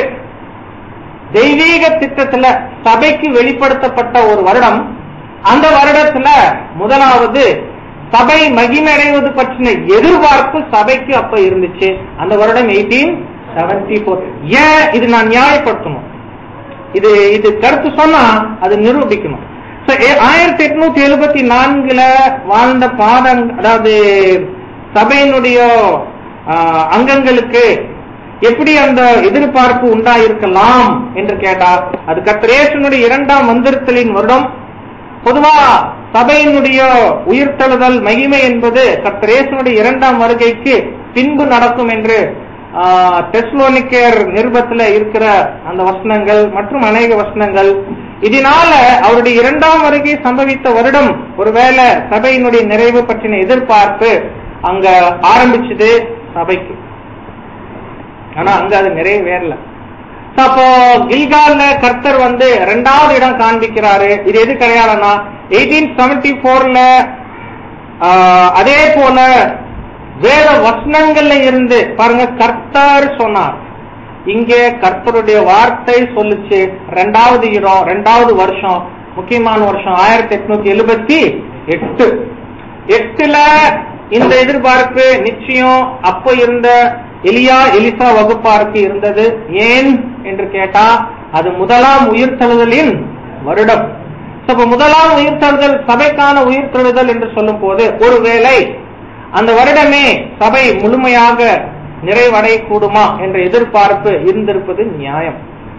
தெய்வீக திட்டத்துல சபைக்கு வெளிப்படுத்தப்பட்ட ஒரு வருடம் அந்த வருடத்துல முதலாவது சபை மகிமடைவது பற்றின எதிர்பார்ப்பு சபைக்கு அப்ப இருந்துச்சு அந்த வருடம் எயிட்டீன் செவன்டி போர் ஏன் இது நான் நியாயப்படுத்தணும் இது இது கருத்து சொன்னா அது நிரூபிக்கணும் So, ஏ- ஆயிரத்தி எட்நூத்தி எழுபத்தி நான்குல வாழ்ந்த பாதம் அதாவது சபையினுடைய ஆ, அங்கங்களுக்கு எப்படி அந்த எதிர்பார்ப்பு உண்டாயிருக்கலாம் என்று கேட்டார் அது கத்திரேசனுடைய இரண்டாம் மந்திரத்தலின் வருடம் பொதுவா சபையினுடைய உயிர்த்தெழுதல் மகிமை என்பது கர்த்தரேசனுடைய இரண்டாம் வருகைக்கு பின்பு நடக்கும் என்று டெஸ்லோனிக்கர் நிருபத்துல இருக்கிற அந்த வசனங்கள் மற்றும் அநேக வசனங்கள் இதனால அவருடைய இரண்டாம் வருகை சம்பவித்த வருடம் ஒருவேளை சபையினுடைய நிறைவு பற்றின எதிர்பார்ப்பு அங்க ஆரம்பிச்சது சபைக்கு ஆனா அங்க அது நிறைவேறல So, அப்போ கில்கால்ல கர்த்தர் வந்து ரெண்டாவது இடம் காண்பிக்கிறாரு இது எது கிடையாதுன்னா எயிட்டீன் செவன்டி போர்ல அதே போல வேத வசனங்கள்ல இருந்து பாருங்க கர்த்தர் சொன்னார் இங்கே கர்த்தருடைய வார்த்தை சொல்லுச்சு ரெண்டாவது இடம் ரெண்டாவது வருஷம் முக்கியமான வருஷம் ஆயிரத்தி எட்நூத்தி எழுபத்தி எட்டு எட்டுல இந்த எதிர்பார்ப்பு நிச்சயம் அப்ப இருந்த எலியா எலிசா வகுப்பாருக்கு இருந்தது ஏன் என்று கேட்டா அது முதலாம் உயிர்த்தெழுதலின் வருடம் So, அப்ப முதலாம் உயிர்த்தெழுதல் சபைக்கான உயிர்த்தெழுதல் என்று சொல்லும் போது ஒருவேளை அந்த வருடமே சபை முழுமையாக நிறைவடையக்கூடுமா என்ற எதிர்பார்ப்பு இருந்திருப்பது நியாயம்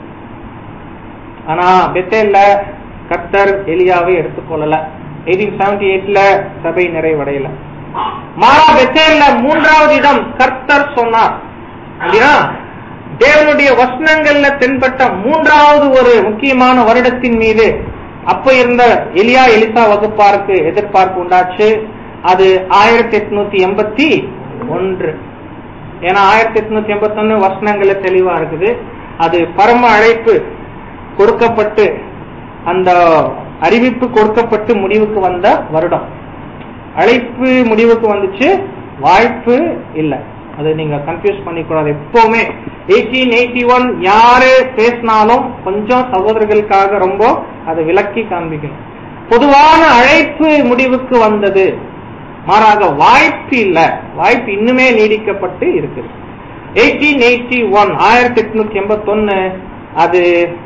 ஆனா பெத்தேல்ல கர்த்தர் எலியாவை எடுத்துக்கொள்ளல எயிட்டீன் செவன்டி எயிட்ல சபை நிறைவடையல மாறா பெத்தேல்ல மூன்றாவது இடம் கர்த்தர் சொன்னார் அப்படின்னா தேவனுடைய வசனங்கள்ல தென்பட்ட மூன்றாவது ஒரு முக்கியமான வருடத்தின் மீது அப்ப இருந்த எலியா எலிசா வகுப்பாருக்கு எதிர்பார்ப்பு உண்டாச்சு அது ஆயிரத்தி எட்நூத்தி எண்பத்தி ஒன்று ஏன்னா ஆயிரத்தி எட்நூத்தி எண்பத்தி ஒன்னு வசனங்கள்ல தெளிவா இருக்குது அது பரம அழைப்பு கொடுக்கப்பட்டு அந்த அறிவிப்பு கொடுக்கப்பட்டு முடிவுக்கு வந்த வருடம் அழைப்பு முடிவுக்கு வந்துச்சு வாய்ப்பு இல்லை அது நீங்க கன்ஃபியூஸ் பண்ணிக்கூடாது எப்பவுமே எயிட்டீன் எயிட்டி ஒன் யாரு பேசினாலும் கொஞ்சம் சகோதரர்களுக்காக ரொம்ப அதை விளக்கி காண்பிக்கணும் பொதுவான அழைப்பு முடிவுக்கு வந்தது மாறாக வாய்ப்பு இல்ல வாய்ப்பு இன்னுமே நீடிக்கப்பட்டு இருக்குது எயிட்டீன் எயிட்டி ஒன் ஆயிரத்தி எட்நூத்தி எண்பத்தி ஒன்னு அது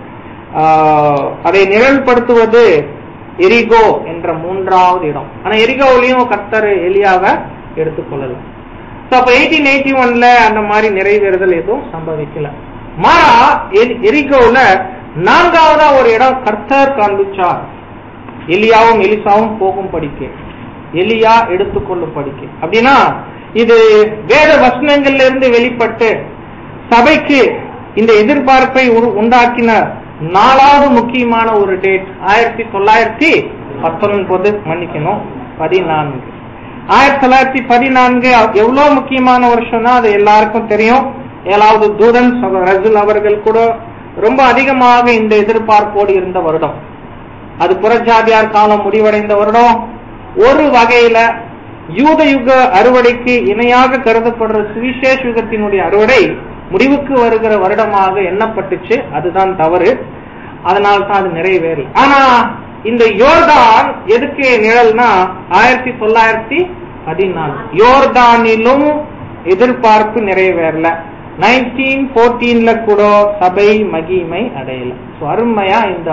ஆஹ், அதை நிழல்படுத்துவது எரிகோ என்ற மூன்றாவது இடம் ஆனா எரிகோவிலையும் கர்த்தர் எலியாவை எடுத்துக்கொள்ளல சோ அப்ப எயிட்டீன் எயிட்டி ஒன்ல அந்த மாதிரி நிறைவேறுதல் எதுவும் சம்பவிக்கல மாறா எரி- எரிகோவுல நான்காவதா ஒரு இடம் கர்த்தர் காண்பிச்சார் எலியாவும் எலிசாவும் போகும் படிக்க எலியா எடுத்துக்கொள்ளும் படிக்க அப்படின்னா இது வேத வசனங்கள்ல இருந்து வெளிப்பட்டு சபைக்கு இந்த எதிர்பார்ப்பை உரு- உண்டாக்கின நாலாவது முக்கியமான ஒரு டேட் ஆயிரத்தி தொள்ளாயிரத்தி பத்தொன்பது மன்னிக்கணும் பதினான்கு ஆயிரத்தி தொள்ளாயிரத்தி பதினான்கு எவ்வளவு முக்கியமான வருஷம்னா அது எல்லாருக்கும் தெரியும் ஏழாவது தூதன் சகோதரர் ரஜுல் அவர்கள் கூட ரொம்ப அதிகமாக இந்த எதிர்பார்ப்போடு இருந்த வருடம் அது புறஜாதியார் காலம் முடிவடைந்த வருடம் ஒரு வகையில யூத யுக அறுவடைக்கு இணையாக கருதப்படுற சுவிசேஷ யுகத்தினுடைய அறுவடை முடிவுக்கு வருகிற வருடமாக எண்ணப்பட்டுச்சு அதுதான் தவறு அதனால தான் அது நிறைவேறல ஆனா இந்த யோர்தான் எதுக்கு நிழல்னா ஆயிரத்தி தொள்ளாயிரத்தி பதினாலு யோர்தானிலும் எதிர்பார்ப்பு நிறைவேறல நைன்டீன் போர்டீன்ல கூட சபை மகிமை அடையல So, அருமையா இந்த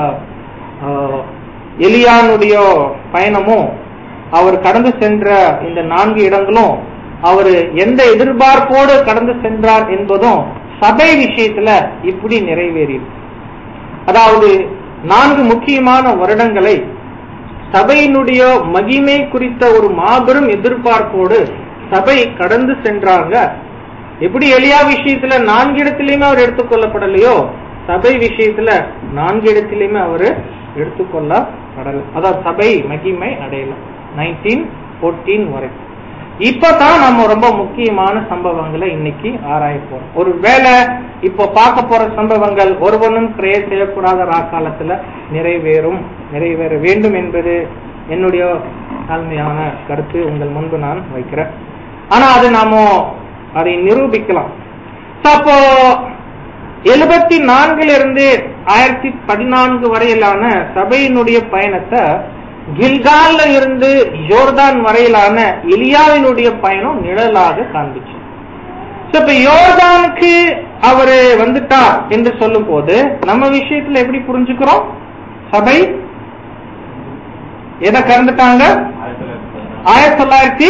ஆஹ், எலியானுடைய பயணமும் அவர் கடந்து சென்ற இந்த நான்கு இடங்களும் அவர் எந்த எதிர்பார்ப்போடு கடந்து சென்றார் என்பதும் சபை விஷயத்துல இப்படி நிறைவேறியது அதாவது நான்கு முக்கியமான வருடங்களை சபையினுடைய மகிமை குறித்த ஒரு மாபெரும் எதிர்பார்ப்போடு சபை கடந்து சென்றாங்க எப்படி எலியா விஷயத்துல நான்கு இடத்திலையுமே அவர் எடுத்துக்கொள்ளப்படலையோ சபை விஷயத்துல நான்கு இடத்திலையுமே அவர் எடுத்துக்கொள்ளப்படல அதாவது சபை மகிமை அடையல நைன்டீன் போர்டீன் வரை இப்பதான் நம்ம ரொம்ப முக்கியமான சம்பவங்களை இன்னைக்கு ஆராய போறோம் ஒரு வேளை இப்ப பார்க்க போற சம்பவங்கள் ஒருவனும் கிரைய செய்யக்கூடாத ராக்காலத்துல நிறைவேறும் நிறைவேற வேண்டும் என்பது என்னுடைய தாழ்மையான கருத்து உங்கள் முன்பு நான் வைக்கிறேன் ஆனா அது நாம அதை நிரூபிக்கலாம் So, அப்போ எழுபத்தி நான்குல இருந்து ஆயிரத்தி பதினான்கு வரையிலான சபையினுடைய பயணத்தை கில்கால்ல இருந்து யோர்தான் வரையிலான எலியாவினுடைய பயணம் நிழலாக காண்பிச்சு So, இப்ப யோர்தானுக்கு அவரு வந்துட்டார் என்று சொல்லும் போது நம்ம விஷயத்துல எப்படி புரிஞ்சுக்கிறோம் சபை எதை கறந்துட்டாங்க ஆயிரத்தி தொள்ளாயிரத்தி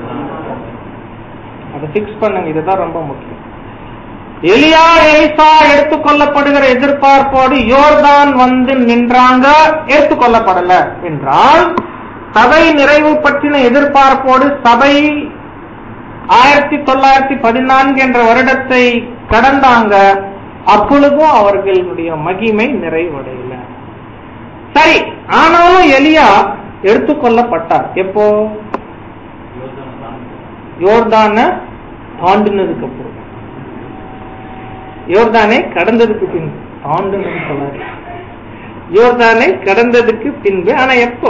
அதை பிக்ஸ் பண்ணுங்க இதுதான் ரொம்ப முக்கியம் எலியா எலிசா எடுத்துக்கொள்ளப்படுகிற எதிர்பார்ப்போடு யோர்தான் வந்து நின்றாங்க ஏற்றுக்கொள்ளப்படல என்றால் சபை நிறைவு பற்றின எதிர்பார்ப்போடு சபை ஆயிரத்தி தொள்ளாயிரத்தி பதினான்கு என்ற வருடத்தை கடந்தாங்க அப்பொழுதும் அவர்களுடைய மகிமை நிறைவடையல சரி ஆனாலும் எலியா எடுத்துக்கொள்ளப்பட்டார் எப்போ யோர்தான தாண்டினதுக்கு அப்புறம் யோர்தானை கடந்ததுக்கு பின்பு தாண்டினது சொல்லாரு யோர்தானை கடந்ததுக்கு பின்பு ஆனா எப்போ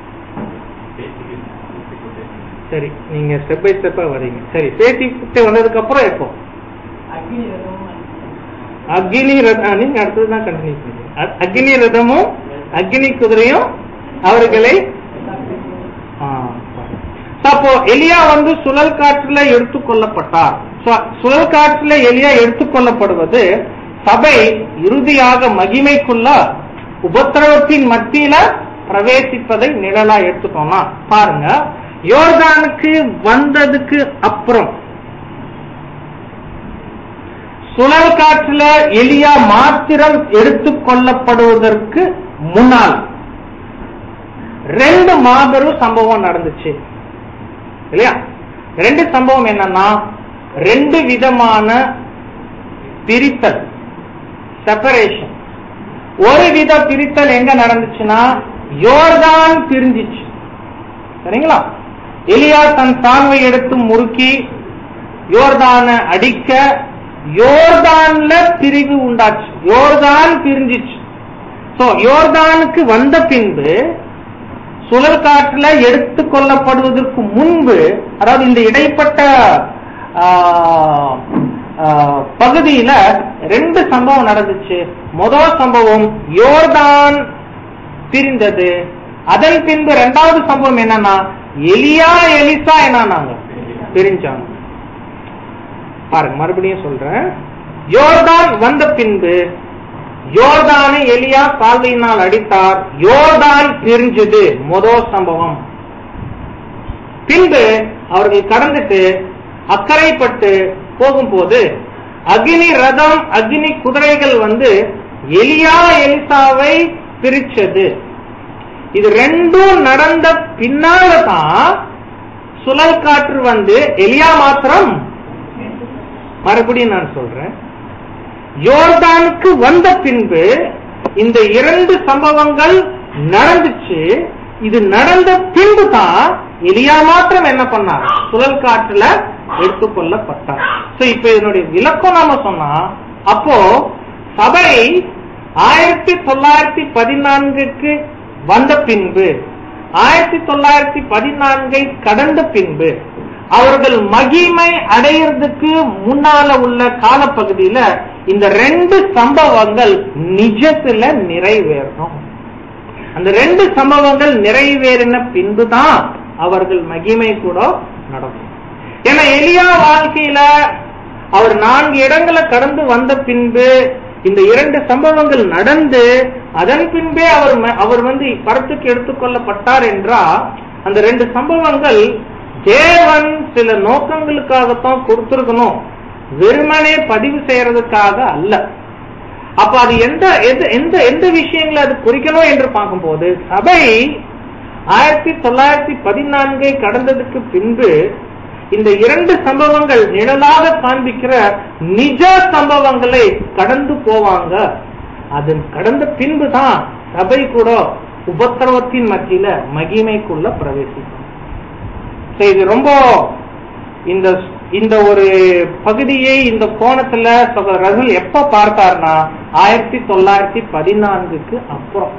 சரி நீங்க ஸ்டெப் பை ஸ்டெப்பா வரீங்க சரி பேட்டி கிட்ட வந்ததுக்கு அப்புறம் எப்போ அக்னி ரதம் நீங்க அடுத்ததுதான் கண்டினியூ பண்ணுங்க அ- அக்னி ரதமும் அக்னி குதிரையும் அவர்களை ஆ, So, அப்போ எலியா வந்து சுழல் காற்றுல எடுத்துக்கொள்ளப்பட்டார் So, சுழல் காற்றுல எலியா எடுத்துக்கொள்ளப்படுவது சபை இறுதியாக மகிமைக்குள்ள உபத்திரவத்தின் மத்தியில பிரவேசிப்பதை நிழலா எடுத்துட்டோம்னா பாருங்க யோர்தானுக்கு வந்ததுக்கு அப்புறம் சுழல் காற்றுல எலியா மாத்திரம் எடுத்துக் கொள்ளப்படுவதற்கு முன்னால் ரெண்டு மாபெரும் சம்பவம் நடந்துச்சு இல்லையா ரெண்டு சம்பவம் என்னன்னா ரெண்டு விதமான பிரித்தல் செப்பரேஷன் ஒரு வித பிரித்தல் எங்க நடந்துச்சுன்னா யோர்தான் பிரிஞ்சிச்சு சரிங்களா எலியா தன் சால்வை எடுத்து முறுக்கி யோர்தான அடிக்க யோர்தான்ல பிரிவு உண்டாச்சு யோர்தான் பிரிஞ்சிச்சு சோ யோர்தானுக்கு வந்த பின்பு சுழல் காற்றுல எடுத்துக் கொள்ளப்படுவதற்கு முன்பு அதாவது இந்த இடைப்பட்ட ஆ, ஆ, பகுதியில ரெண்டு சம்பவம் நடந்துச்சு முதல் சம்பவம் யோர்தான் பிரிந்தது அதன் பின்பு இரண்டாவது சம்பவம் என்னன்னா எலியா எலிசா என்னன்னாங்க பிரிஞ்சாங்க பாருங்க மறுபடியும் சொல்றேன் யோர்தான் வந்த பின்பு யோர்தானை எலியா சால்வையினால் அடித்தார் யோர்தான் பிரிஞ்சது முதல் சம்பவம் பின்பு அவர்கள் கடந்துட்டு அக்கறைப்பட்டு போகும்போது அக்னி ரதம் அக்னி குதிரைகள் வந்து எலியா எலிசாவை பிரிச்சது இது ரெண்டும் நடந்த பின்னால தான் சுழல் காற்று வந்து எலியா மாத்திரம் மறுபடியும் நான் சொல்றேன் யோர்தானுக்கு வந்த பின்பு இந்த இரண்டு சம்பவங்கள் நடந்துச்சு இது நடந்த பின்பு தான் எலியா மாத்திரம் என்ன பண்ணார் சுழல் காற்றுல எடுத்துக்கொள்ளப்பட்டார் சோ இப்ப இதனுடைய விளக்கம் நாம சொன்னா அப்போ சபை ஆயிரத்தி தொள்ளாயிரத்தி பதினான்குக்கு வந்த பின்பு ஆயிரத்தி தொள்ளாயிரத்தி பதினான்கை கடந்த பின்பு அவர்கள் மகிமை அடையிறதுக்கு முன்னால உள்ள காலப்பகுதியில இந்த ரெண்டு சம்பவங்கள் நிஜத்துல நிறைவேறணும் அந்த ரெண்டு சம்பவங்கள் நிறைவேறின பின்புதான் அவர்கள் மகிமை கூட நடக்கும் ஏன்னா எலியா வாழ்க்கையில அவர் நான்கு இடங்களை கடந்து வந்த பின்பு இந்த இரண்டு சம்பவங்கள் நடந்து அதன் பின்பே அவர் ம- அவர் வந்து பரத்துக்கு எடுத்துக்கொள்ளப்பட்டார் என்றால் அந்த ரெண்டு சம்பவங்கள் தேவன் சில நோக்கங்களுக்காகத்தான் கொடுத்திருக்கணும் வெறுமனே பதிவு செய்யறதுக்காக அல்ல அப்ப அது எந்த எந்த எந்த எந்த விஷயங்களை அது குறிக்கணும் என்று பார்க்கும்போது சபை ஆயிரத்தி தொள்ளாயிரத்தி பதினான்கை கடந்ததுக்கு பின்பு இந்த இரண்டு சம்பவங்கள் நிழலாக காண்பிக்கிற நிஜ சம்பவங்களை கடந்து போவாங்க அது கடந்த பின்புதான் சபை கூட உபத்திரவத்தின் மத்தியில மகிமைக்குள்ள பிரவேசிக்கும் So, இது ரொம்ப இந்த இந்த ஒரு பகுதியை இந்த கோணத்துல சகோதரர் ரகுல் எப்ப பார்த்தார்னா ஆயிரத்தி தொள்ளாயிரத்தி பதினான்குக்கு அப்புறம்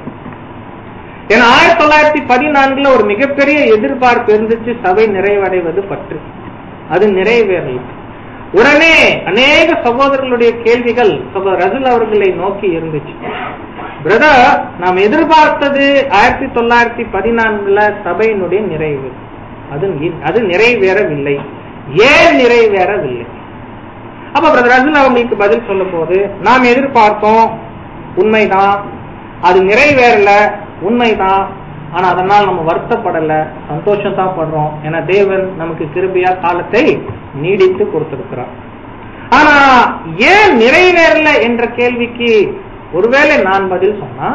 ஏன்னா ஆயிரத்தி தொள்ளாயிரத்தி பதினான்குல ஒரு மிகப்பெரிய எதிர்பார்ப்பு இருந்துச்சு சபை நிறைவடைவது பற்றி அது நிறைவேறல உடனே அநேக சகோதரர்களுடைய கேள்விகள் சகோதரர் ரகுல் அவர்களை நோக்கி இருந்துச்சு பிரதர் நாம் எதிர்பார்த்தது ஆயிரத்தி தொள்ளாயிரத்தி பதினான்குல சபையினுடைய நிறைவு அது நி- அது நிறைவேறவில்லை ஏன் நிறைவேறவில்லை அப்ப பிரதர் ரகுல் அவங்களுக்கு பதில் சொல்லும் போது நாம் எதிர்பார்த்தோம் உண்மைதான் அது நிறைவேறல உண்மைதான் ஆனா அதனால் நம்ம வருத்தப்படல சந்தோஷம் தான் படுறோம் ஏன்னா தேவன் நமக்கு கிருபையா காலத்தை நீடித்து கொடுத்திருக்கிறார் ஆனா ஏன் நிறைவேறல என்ற கேள்விக்கு ஒருவேளை நான் பதில் சொன்னா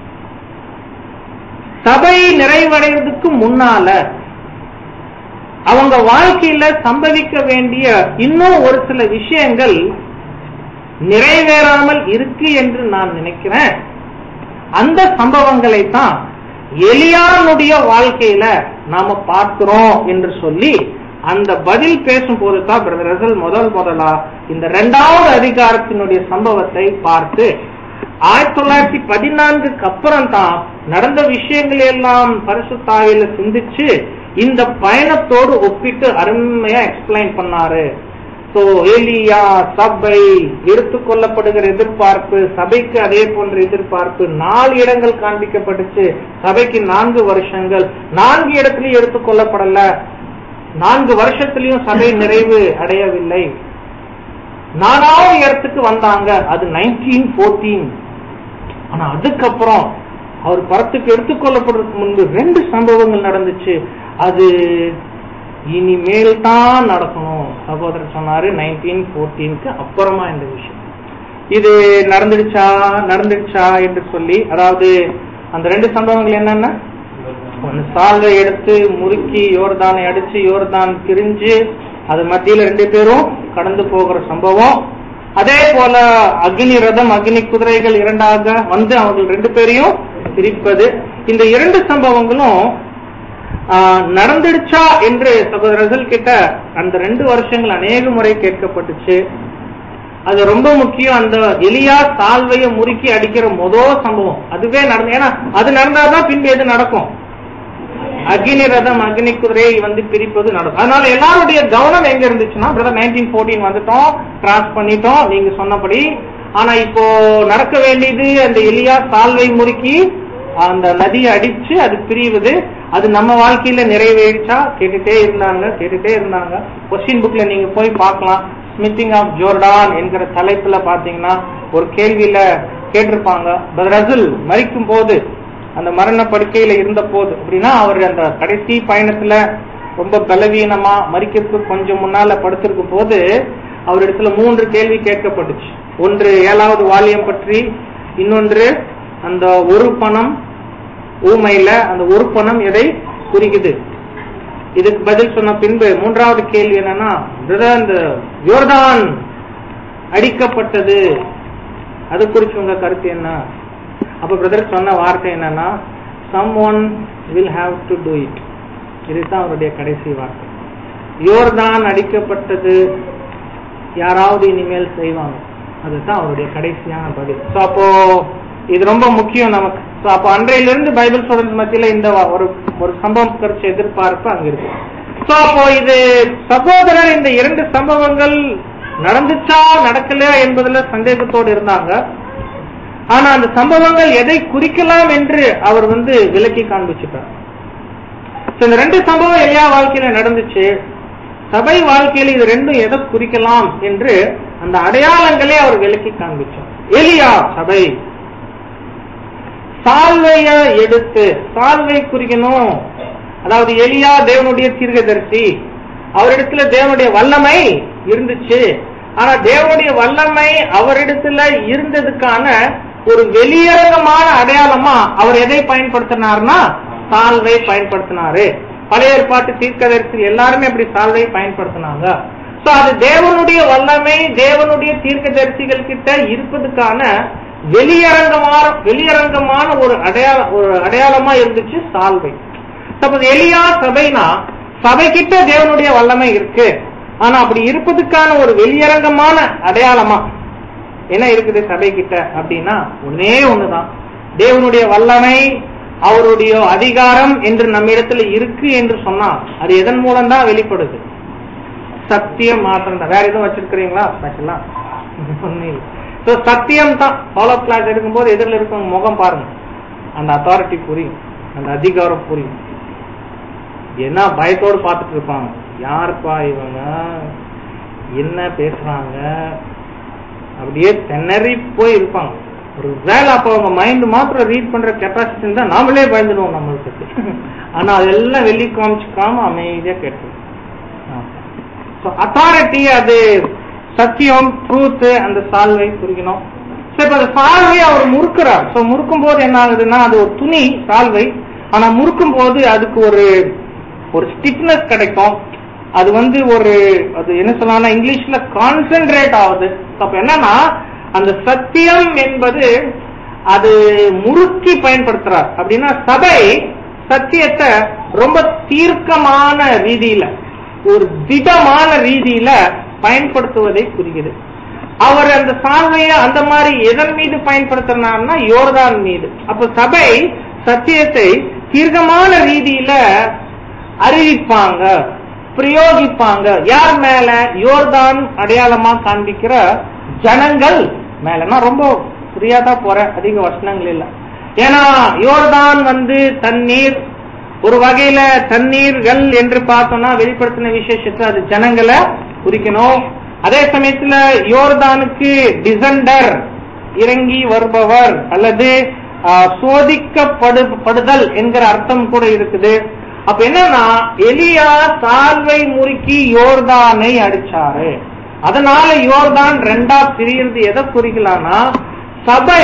சபை நிறைவடைவதற்கு முன்னால அவங்க வாழ்க்கையில சம்பவிக்க வேண்டிய இன்னும் ஒரு சில விஷயங்கள் நிறைவேறாமல் இருக்கு என்று நான் நினைக்கிறேன் அந்த சம்பவங்களை தான் எலியானுடைய வாழ்க்கையில நாம பார்க்கிறோம் என்று சொல்லி அந்த பதில் பேசும்போது தான் பிரதர் ரசல் முதல் முதலா இந்த இரண்டாவது அதிகாரத்தினுடைய சம்பவத்தை பார்த்து ஆயிரத்தி தொள்ளாயிரத்தி பதினான்குக்கு அப்புறம் தான் நடந்த விஷயங்களை எல்லாம் பரிசுத்தாவில சிந்திச்சு இந்த பயணத்தோடு ஒப்பிட்டு அருமையா எக்ஸ்பிளைன் பண்ணாரு சோ எலியா சபை எடுத்துக்கொள்ளப்படுகிற எதிர்பார்ப்பு சபைக்கு அதே போன்ற எதிர்பார்ப்பு நாலு இடங்கள் காண்பிக்கப்பட்டுச்சு சபைக்கு நான்கு வருஷங்கள் நான்கு இடத்துலயும் எடுத்துக்கொள்ளப்படல நான்கு வருஷத்திலையும் சபை நிறைவு அடையவில்லை நாலாவது இடத்துக்கு வந்தாங்க அது நைன்டீன் போர்டீன் ஆனா அதுக்கப்புறம் அவர் பரத்துக்கு எடுத்துக்கொள்ளப்படுறதுக்கு முன்பு ரெண்டு சம்பவங்கள் நடந்துச்சு அது இனிமேல் தான் நடக்கணும் சகோதரர் சொன்னாரு நைன்டீன் போர்டீனுக்கு அப்புறமா இந்த விஷயம் இது நடந்துடுச்சா நடந்துடுச்சா என்று சொல்லி அதாவது அந்த ரெண்டு சம்பவங்கள் என்னென்ன ஒன்னு சால்வை எடுத்து முறுக்கி யோர்தானை அடிச்சு யோர்தான் பிரிஞ்சு அது மத்தியில ரெண்டு பேரும் கடந்து போகிற சம்பவம் அதே போல அக்னி ரதம் அக்னி குதிரைகள் இரண்டாக வந்து அவங்க ரெண்டு பேரையும் பிரிப்பது இந்த இரண்டு சம்பவங்களும் ஆஹ், நடந்துடுச்சா என்று சகோதரர்கள் கிட்ட அந்த ரெண்டு வருஷங்கள் அநேக முறை கேட்கப்பட்டுச்சு அது ரொம்ப முக்கியம் அந்த எலியா சால்வைய முறுக்கி அடிக்கிற முதல் சம்பவம் அதுவே நடந்து ஏன்னா அது நடந்தாதான் பின்பு எது நடக்கும் அக்னி ரதம் அக்னி குதிரையை வந்து பிரிப்பது நடக்கும் அதனால எல்லாருடைய கவனம் எங்க இருந்துச்சுன்னா பிரதர் நைன்டீன் போர்டீன் வந்துட்டோம் கிராஸ் பண்ணிட்டோம் நீங்க சொன்னபடி ஆனா இப்போ நடக்க வேண்டியது அந்த எலியா சால்வை முறுக்கி அந்த நதியை அடிச்சு அது பிரிவது அது நம்ம வாழ்க்கையில நிறைவேறிச்சா கேட்டுட்டே இருந்தாங்க கேட்டுட்டே இருந்தாங்க கொஸ்டின் புக்ல நீங்க போய் பார்க்கலாம் ஸ்மித்திங் ஆஃப் ஜோர்டான் என்கிற தலைப்புல பாத்தீங்கன்னா ஒரு கேள்வியில கேட்டிருப்பாங்க பிரதர் ரசூல் மரிக்கும் போது அந்த மரண படுக்கையில இருந்த போது அப்படின்னா அவர் அந்த கடைசி பயணத்துல ரொம்ப பலவீனமா மறிக்கிறதுக்கு கொஞ்சம் முன்னால படுத்திருக்கும் போது அவரிடத்துல மூன்று கேள்வி கேட்கப்பட்டுச்சு ஒன்று ஏழாவது வாலியம் பற்றி இன்னொன்று அந்த ஒரு பணம் ஊமையில அந்த ஒரு பணம் எதை குறிக்குது இதுக்கு பதில் சொன்ன பின்பு மூன்றாவது கேள்வி என்னன்னா பிரதர் இந்த யோர்தான் அடிக்கப்பட்டது அது குறித்து உங்க கருத்து என்ன அப்ப பிரதர் சொன்ன வார்த்தை என்னன்னா someone will have to do it இதுதான் அவருடைய கடைசி வார்த்தை யோர்தான் அடிக்கப்பட்டது யாராவது இனிமேல் செய்வாங்க அதுதான் அவருடைய கடைசியான பதில் சோ அப்போ இது ரொம்ப முக்கியம் நமக்கு சோ அப்போ அன்றையிலிருந்து பைபிள் ஸ்டூடெண்ட்ஸ் மத்தியில இந்த வ- ஒரு ஒரு சம்பவம் குறிச்ச எதிர்பார்ப்பு அங்க இருக்கு சோ அப்போ இது சகோதரர் இந்த இரண்டு சம்பவங்கள் நடந்துச்சா நடக்கலையா என்பதுல சந்தேகத்தோடு இருந்தாங்க ஆனா அந்த சம்பவங்கள் எதை குறிக்கலாம் என்று அவர் வந்து விலக்கி காண்பிச்சுட்டார் So, இந்த ரெண்டு சம்பவம் எலியா வாழ்க்கையில நடந்துச்சு சபை வாழ்க்கையில இது ரெண்டும் எதை குறிக்கலாம் என்று அந்த அடையாளங்களே அவர் விலக்கி காண்பிச்சார் எலியா சபை சால்வைய எடுத்து சால்வை குறிக்கணும் அதாவது எலியா தேவனுடைய தீர்க்கதரிசி அவரிடத்துல தேவனுடைய வல்லமை இருந்துச்சு ஆனா தேவனுடைய வல்லமை அவரிடத்துல இருந்ததுக்கான ஒரு வெளியரங்கமான அடையாளமா அவர் எதை பயன்படுத்தினார்னா சால்வை பயன்படுத்தினாரு பழைய ஏற்பாட்டு தீர்க்கதரிசி எல்லாருமே அப்படி சால்வை பயன்படுத்தினாங்க சோ அது தேவனுடைய வல்லமை தேவனுடைய தீர்க்கதரிசிகள் கிட்ட இருப்பதுக்கான வெளியரங்கமான வெளியரங்கமான ஒரு அடையாள ஒரு அடையாளமா இருந்துச்சு சால்வை சப்போஸ் எலியா சபைனா சபைக்கிட்ட தேவனுடைய வல்லமை இருக்கு ஆனா அப்படி இருப்பதுக்கான ஒரு வெளியரங்கமான அடையாளமா என்ன இருக்குது சபை கிட்ட அப்படின்னா ஒன்னே ஒண்ணுதான் தேவனுடைய வல்லமை அவருடைய அதிகாரம் என்று நம்ம இடத்துல இருக்கு என்று சொன்னா அது எதன் மூலம் தான் வெளிப்படுது சத்தியம் மாத்திரம் தான் வேற எதுவும் வச்சிருக்கிறீங்களா ஸ்பெஷலா ஸோ சத்தியம் தான் ஃபாலோ கிளாஸ் எடுக்கும்போது எதிரில் இருக்கவங்க முகம் பாருங்க அந்த அத்தாரிட்டி புரியும் அந்த அதிகாரம் புரியும் என்ன பயத்தோடு பார்த்துட்டு இருப்பாங்க யாருப்பா இவங்க என்ன பேசுறாங்க அப்படியே திணறி போய் இருப்பாங்க ஒரு வேலை அப்ப அவங்க மைண்ட் மாத்திரம் ரீட் பண்ற கெப்பாசிட்டி இருந்தா நாமளே பயந்துடுவோம் நம்மளுக்கு ஆனா அதெல்லாம் வெளி காமிச்சுக்காம அமைதியா கேட்டு அத்தாரிட்டி அது சத்தியம் ட்ரூத் அந்த சால்வை குறிக்கணும் சரி இப்ப அந்த சால்வை அவர் முறுக்குறார் சோ முறுக்கும் போது என்ன ஆகுதுன்னா அது ஒரு துணி சால்வை ஆனா முறுக்கும் போது அதுக்கு ஒரு ஒரு ஸ்டிப்னஸ் கிடைக்கும் அது வந்து ஒரு அது என்ன சொல்லலாம் இங்கிலீஷ்ல கான்சென்ட்ரேட் ஆகுது அப்ப என்னன்னா அந்த சத்தியம் என்பது அது முறுக்கி பயன்படுத்துறார் அப்படின்னா சபை சத்தியத்தை ரொம்ப தீர்க்கமான ரீதியில ஒரு திடமான ரீதியில பயன்படுத்துவதை குறிக்குது அவர் அந்த சால்வைய அந்த மாதிரி எதன் மீது பயன்படுத்தினார்னா யோர்தான் மீது அப்ப சபை சத்தியத்தை தீர்க்கமான ரீதியில அறிவிப்பாங்க பிரயோகிப்பாங்க யார் மேல யோர்தான் அடையாளமா காண்பிக்கிற ஜனங்கள் மேலனா ரொம்ப ஃப்ரீயா தான் போறேன் அதிக வசனங்கள் இல்ல ஏன்னா யோர்தான் வந்து தண்ணீர் ஒரு வகையில தண்ணீர்கள் என்று பார்த்தோம்னா வெளிப்படுத்தின விசேஷத்தை அது ஜனங்களை குறிக்கணும் அதே சமயத்துல யோர்தானுக்கு டிசண்டர் இறங்கி வருபவர் அல்லது ஆஹ், சோதிக்கப்படு படுதல் என்கிற அர்த்தம் கூட இருக்குது அப்ப என்னன்னா எலியா சால்வை முறுக்கி யோர்தானை அடிச்சாரு அதனால யோர்தான் ரெண்டா பிரியிறது எதை குறிக்கலாம்னா சபை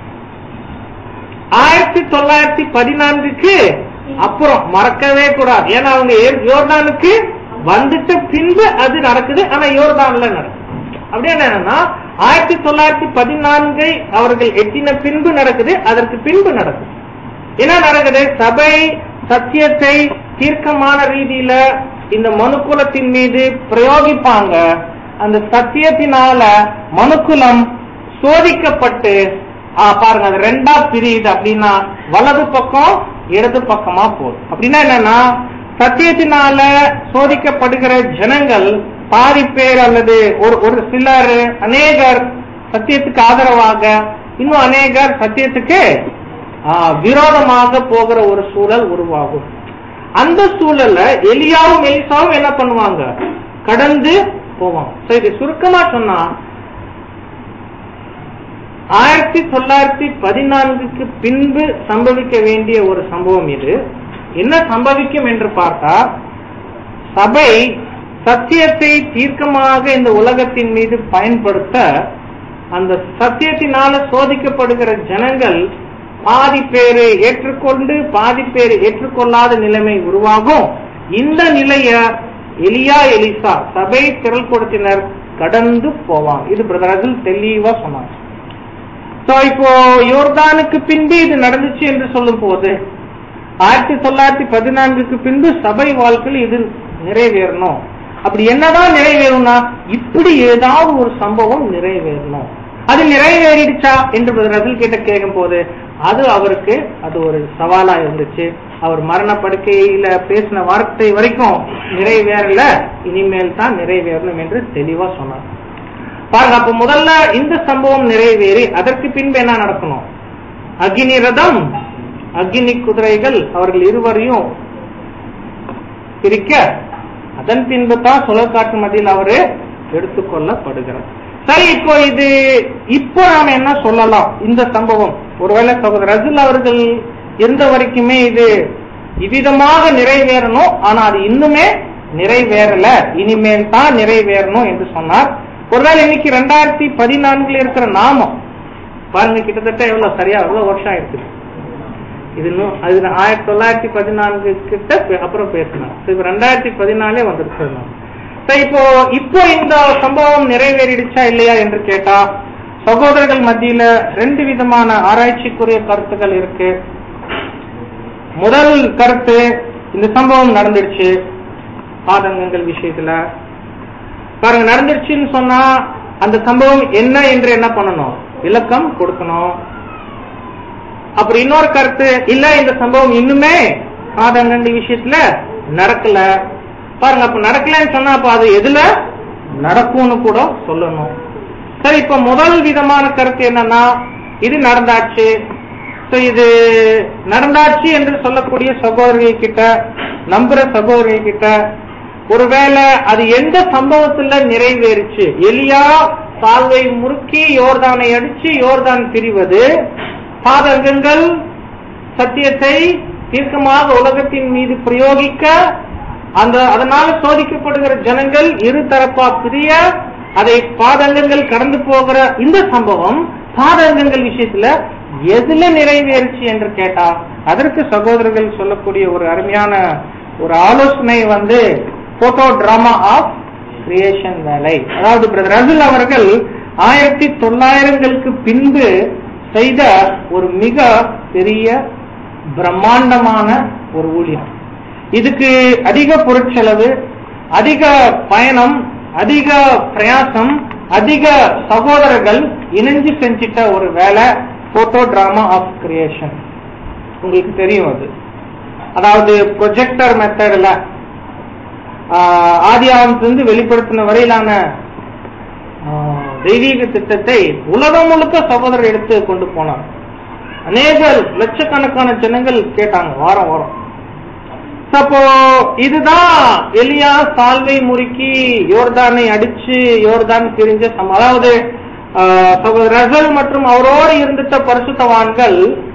ஆயிரத்தி தொள்ளாயிரத்தி பதினான்குக்கு அப்புறம் மறக்கவே கூடாது ஏன்னா அவங்க ஏ- யோர்தானுக்கு வந்துட்ட பின்பு அது நடக்குது ஆனா யோர்தான்ல நடக்குது அப்படியே என்னன்னா ஆயிரத்தி தொள்ளாயிரத்தி பதினான்கை அவர்கள் எட்டின பின்பு நடக்குது அதற்கு பின்பு நடக்குது என்ன நடக்குது சபை சத்தியத்தை தீர்க்கமான ரீதியில இந்த மனுக்குலத்தின் மீது பிரயோகிப்பாங்க அந்த சத்தியத்தினால மனுக்குலம் சோதிக்கப்பட்டு ஆ, பாருங்க அது ரெண்டா பிரியுது அப்படின்னா வலது பக்கம் இடது பக்கமா போகுது அப்படின்னா என்னன்னா சத்தியத்தினால சோதிக்கப்படுகிற ஜனங்கள் பாதி பேர் அல்லது ஒரு ஒரு சிலர் அநேகர் சத்தியத்துக்கு ஆதரவாக இன்னும் அநேகர் சத்தியத்துக்கு ஆ, விரோதமாக போகிற ஒரு சூழல் உருவாகும் அந்த சூழல்ல எலியாவும் எலிசாவும் என்ன பண்ணுவாங்க கடந்து போவாங்க So, இது சுருக்கமா சொன்னா ஆயிரத்தி தொள்ளாயிரத்தி பதினான்குக்கு பின்பு சம்பவிக்க வேண்டிய ஒரு சம்பவம் இது என்ன சம்பவிக்கும் என்று பார்த்தா சபை சத்தியத்தை தீர்க்கமாக இந்த உலகத்தின் மீது பயன்படுத்த அந்த சத்தியத்தினால சோதிக்கப்படுகிற ஜனங்கள் பாதி பேரை ஏற்றுக்கொண்டு பாதி பேர் ஏற்றுக்கொள்ளாத நிலைமை உருவாகும் இந்த நிலைய எலியா எலிசா சபை திரள் கொடுத்தினர் கடந்து போவாங்க இது பிரதர் அகில் தெளிவா சொன்னாங்க சோ இப்போ யோர்தானுக்கு பின்பு இது நடந்துச்சு என்று சொல்லும் போது ஆயிரத்தி தொள்ளாயிரத்தி பதினான்குக்கு பின்பு சபை வாழ்க்கையில் இது நிறைவேறணும் அப்படி என்னதான் நிறைவேறும்னா இப்படி ஏதாவது ஒரு சம்பவம் நிறைவேறணும் அது நிறைவேறிடுச்சா என்று ரசில் கிட்ட கேட்கும் போது அது அவருக்கு அது ஒரு சவாலா இருந்துச்சு அவர் மரண படுக்கையில பேசின வார்த்தை வரைக்கும் நிறைவேறல இனிமேல் தான் நிறைவேறணும் என்று தெளிவா சொன்னார் பாருங்க அப்ப முதல்ல இந்த சம்பவம் நிறைவேறி அதற்கு பின்பு என்ன நடக்கணும் அக்னி ரதம் அக்னி குதிரைகள் அவர்கள் இருவரையும் பிரிக்க அதன் பின்பு தான் சுழற்காற்று மத்தியில் அவரு எடுத்துக்கொள்ளப்படுகிறார் சரி இப்போ இது இப்போ நாம என்ன சொல்லலாம் இந்த சம்பவம் ஒருவேளை சகோதரர் ரஜுல் அவர்கள் இருந்த வரைக்குமே இது இவ்விதமாக நிறைவேறணும் ஆனா அது இன்னுமே நிறைவேறல இனிமேல் தான் நிறைவேறணும் என்று சொன்னார் ஒருவேளை இன்னைக்கு ரெண்டாயிரத்தி பதினான்குல இருக்கிற நாமம் பாருங்க கிட்டத்தட்ட எவ்வளவு சரியா எவ்வளவு வருஷம் ஆயிருக்கு இது இன்னும் அது ஆயிரத்தி தொள்ளாயிரத்தி பதினான்கு கிட்ட பே- அப்புறம் பேசினார் இப்ப ரெண்டாயிரத்தி பதினாலே வந்துருச்சு நாம. சரி, இப்போ இப்போ இந்த சம்பவம் நிறைவேறிடுச்சா இல்லையா என்று கேட்டா சகோதரர்கள் மத்தியில ரெண்டு விதமான ஆராய்ச்சிக்குரிய கருத்துக்கள் இருக்கு முதல் கருத்து இந்த சம்பவம் நடந்துடுச்சு ஆதங்கங்கள் விஷயத்துல பாருங்க நடந்துருச்சுன்னு சொன்னா அந்த சம்பவம் என்ன என்று என்ன பண்ணணும் விளக்கம் கொடுக்கணும் அப்புறம் இன்னொரு கருத்து இல்ல இந்த சம்பவம் இன்னுமே ஆதங்கண்டி விஷயத்துல நடக்கல பாருங்க அப்ப நடக்கலன்னு சொன்னா அப்ப அது எதுல நடக்கும்னு கூட சொல்லணும் சரி இப்ப முதல் விதமான கருத்து என்னன்னா இது நடந்தாச்சு So, இது நடந்தாச்சு என்று சொல்லக்கூடிய சகோதரிகள் கிட்ட நம்புற சகோதரிகள் கிட்ட ஒருவேளை அது எந்த சம்பவத்துல நிறைவேறுச்சு எலியா சால்வை முறுக்கி யோர்தானை அடிச்சு யோர்தான் பிரிவது பாதகங்கள் சத்தியத்தை தீர்க்கமாக உலகத்தின் மீது பிரயோகிக்க அந்த அதனால சோதிக்கப்படுகிற ஜனங்கள் இரு தரப்பா பிரிய அதை பாதங்கங்கள் கடந்து போகிற இந்த சம்பவம் பாதகங்கள் விஷயத்துல எதுல நிறைவேறுச்சு என்று கேட்டா அதற்கு சகோதரர்கள் சொல்லக்கூடிய ஒரு அருமையான ஒரு ஆலோசனை வந்து போட்டோ டிராமா ஆஃப் கிரியேஷன் வேலை அதாவது பிரதர் ரகுல் அவர்கள் ஆயிரத்தி தொள்ளாயிரங்களுக்கு பின்பு செய்த ஒரு மிக பெரிய பிரம்மாண்டமான ஒரு ஊழியம் இதுக்கு அதிக பொருட்செலவு அதிக பயணம் அதிக பிரயாசம் அதிக சகோதரர்கள் இணைஞ்சு செஞ்சிட்ட ஒரு வேலை போட்டோ டிராமா ஆஃப் கிரியேஷன் உங்களுக்கு தெரியும் அது அதாவது ப்ரொஜெக்டர் மெத்தட்ல ஆதி ஆரம்பத்திலிருந்து வெளிப்படுத்தின வரையிலான ஆஹ், தெய்வீக திட்டத்தை உலகம் முழுக்க சகோதரர் எடுத்து கொண்டு போனார் அநேக லட்சக்கணக்கான ஜனங்கள் கேட்டாங்க வாரம் வாரம் So, அப்போ இதுதான் எலியா சால்வை முறுக்கி யோர்தானை அடிச்சு யோர்தான் பிரிஞ்ச சம அதாவது ஆஹ், சகோதரர் ரசல் மற்றும் அவரோடு இருந்துட்ட பரிசுத்தவான்கள்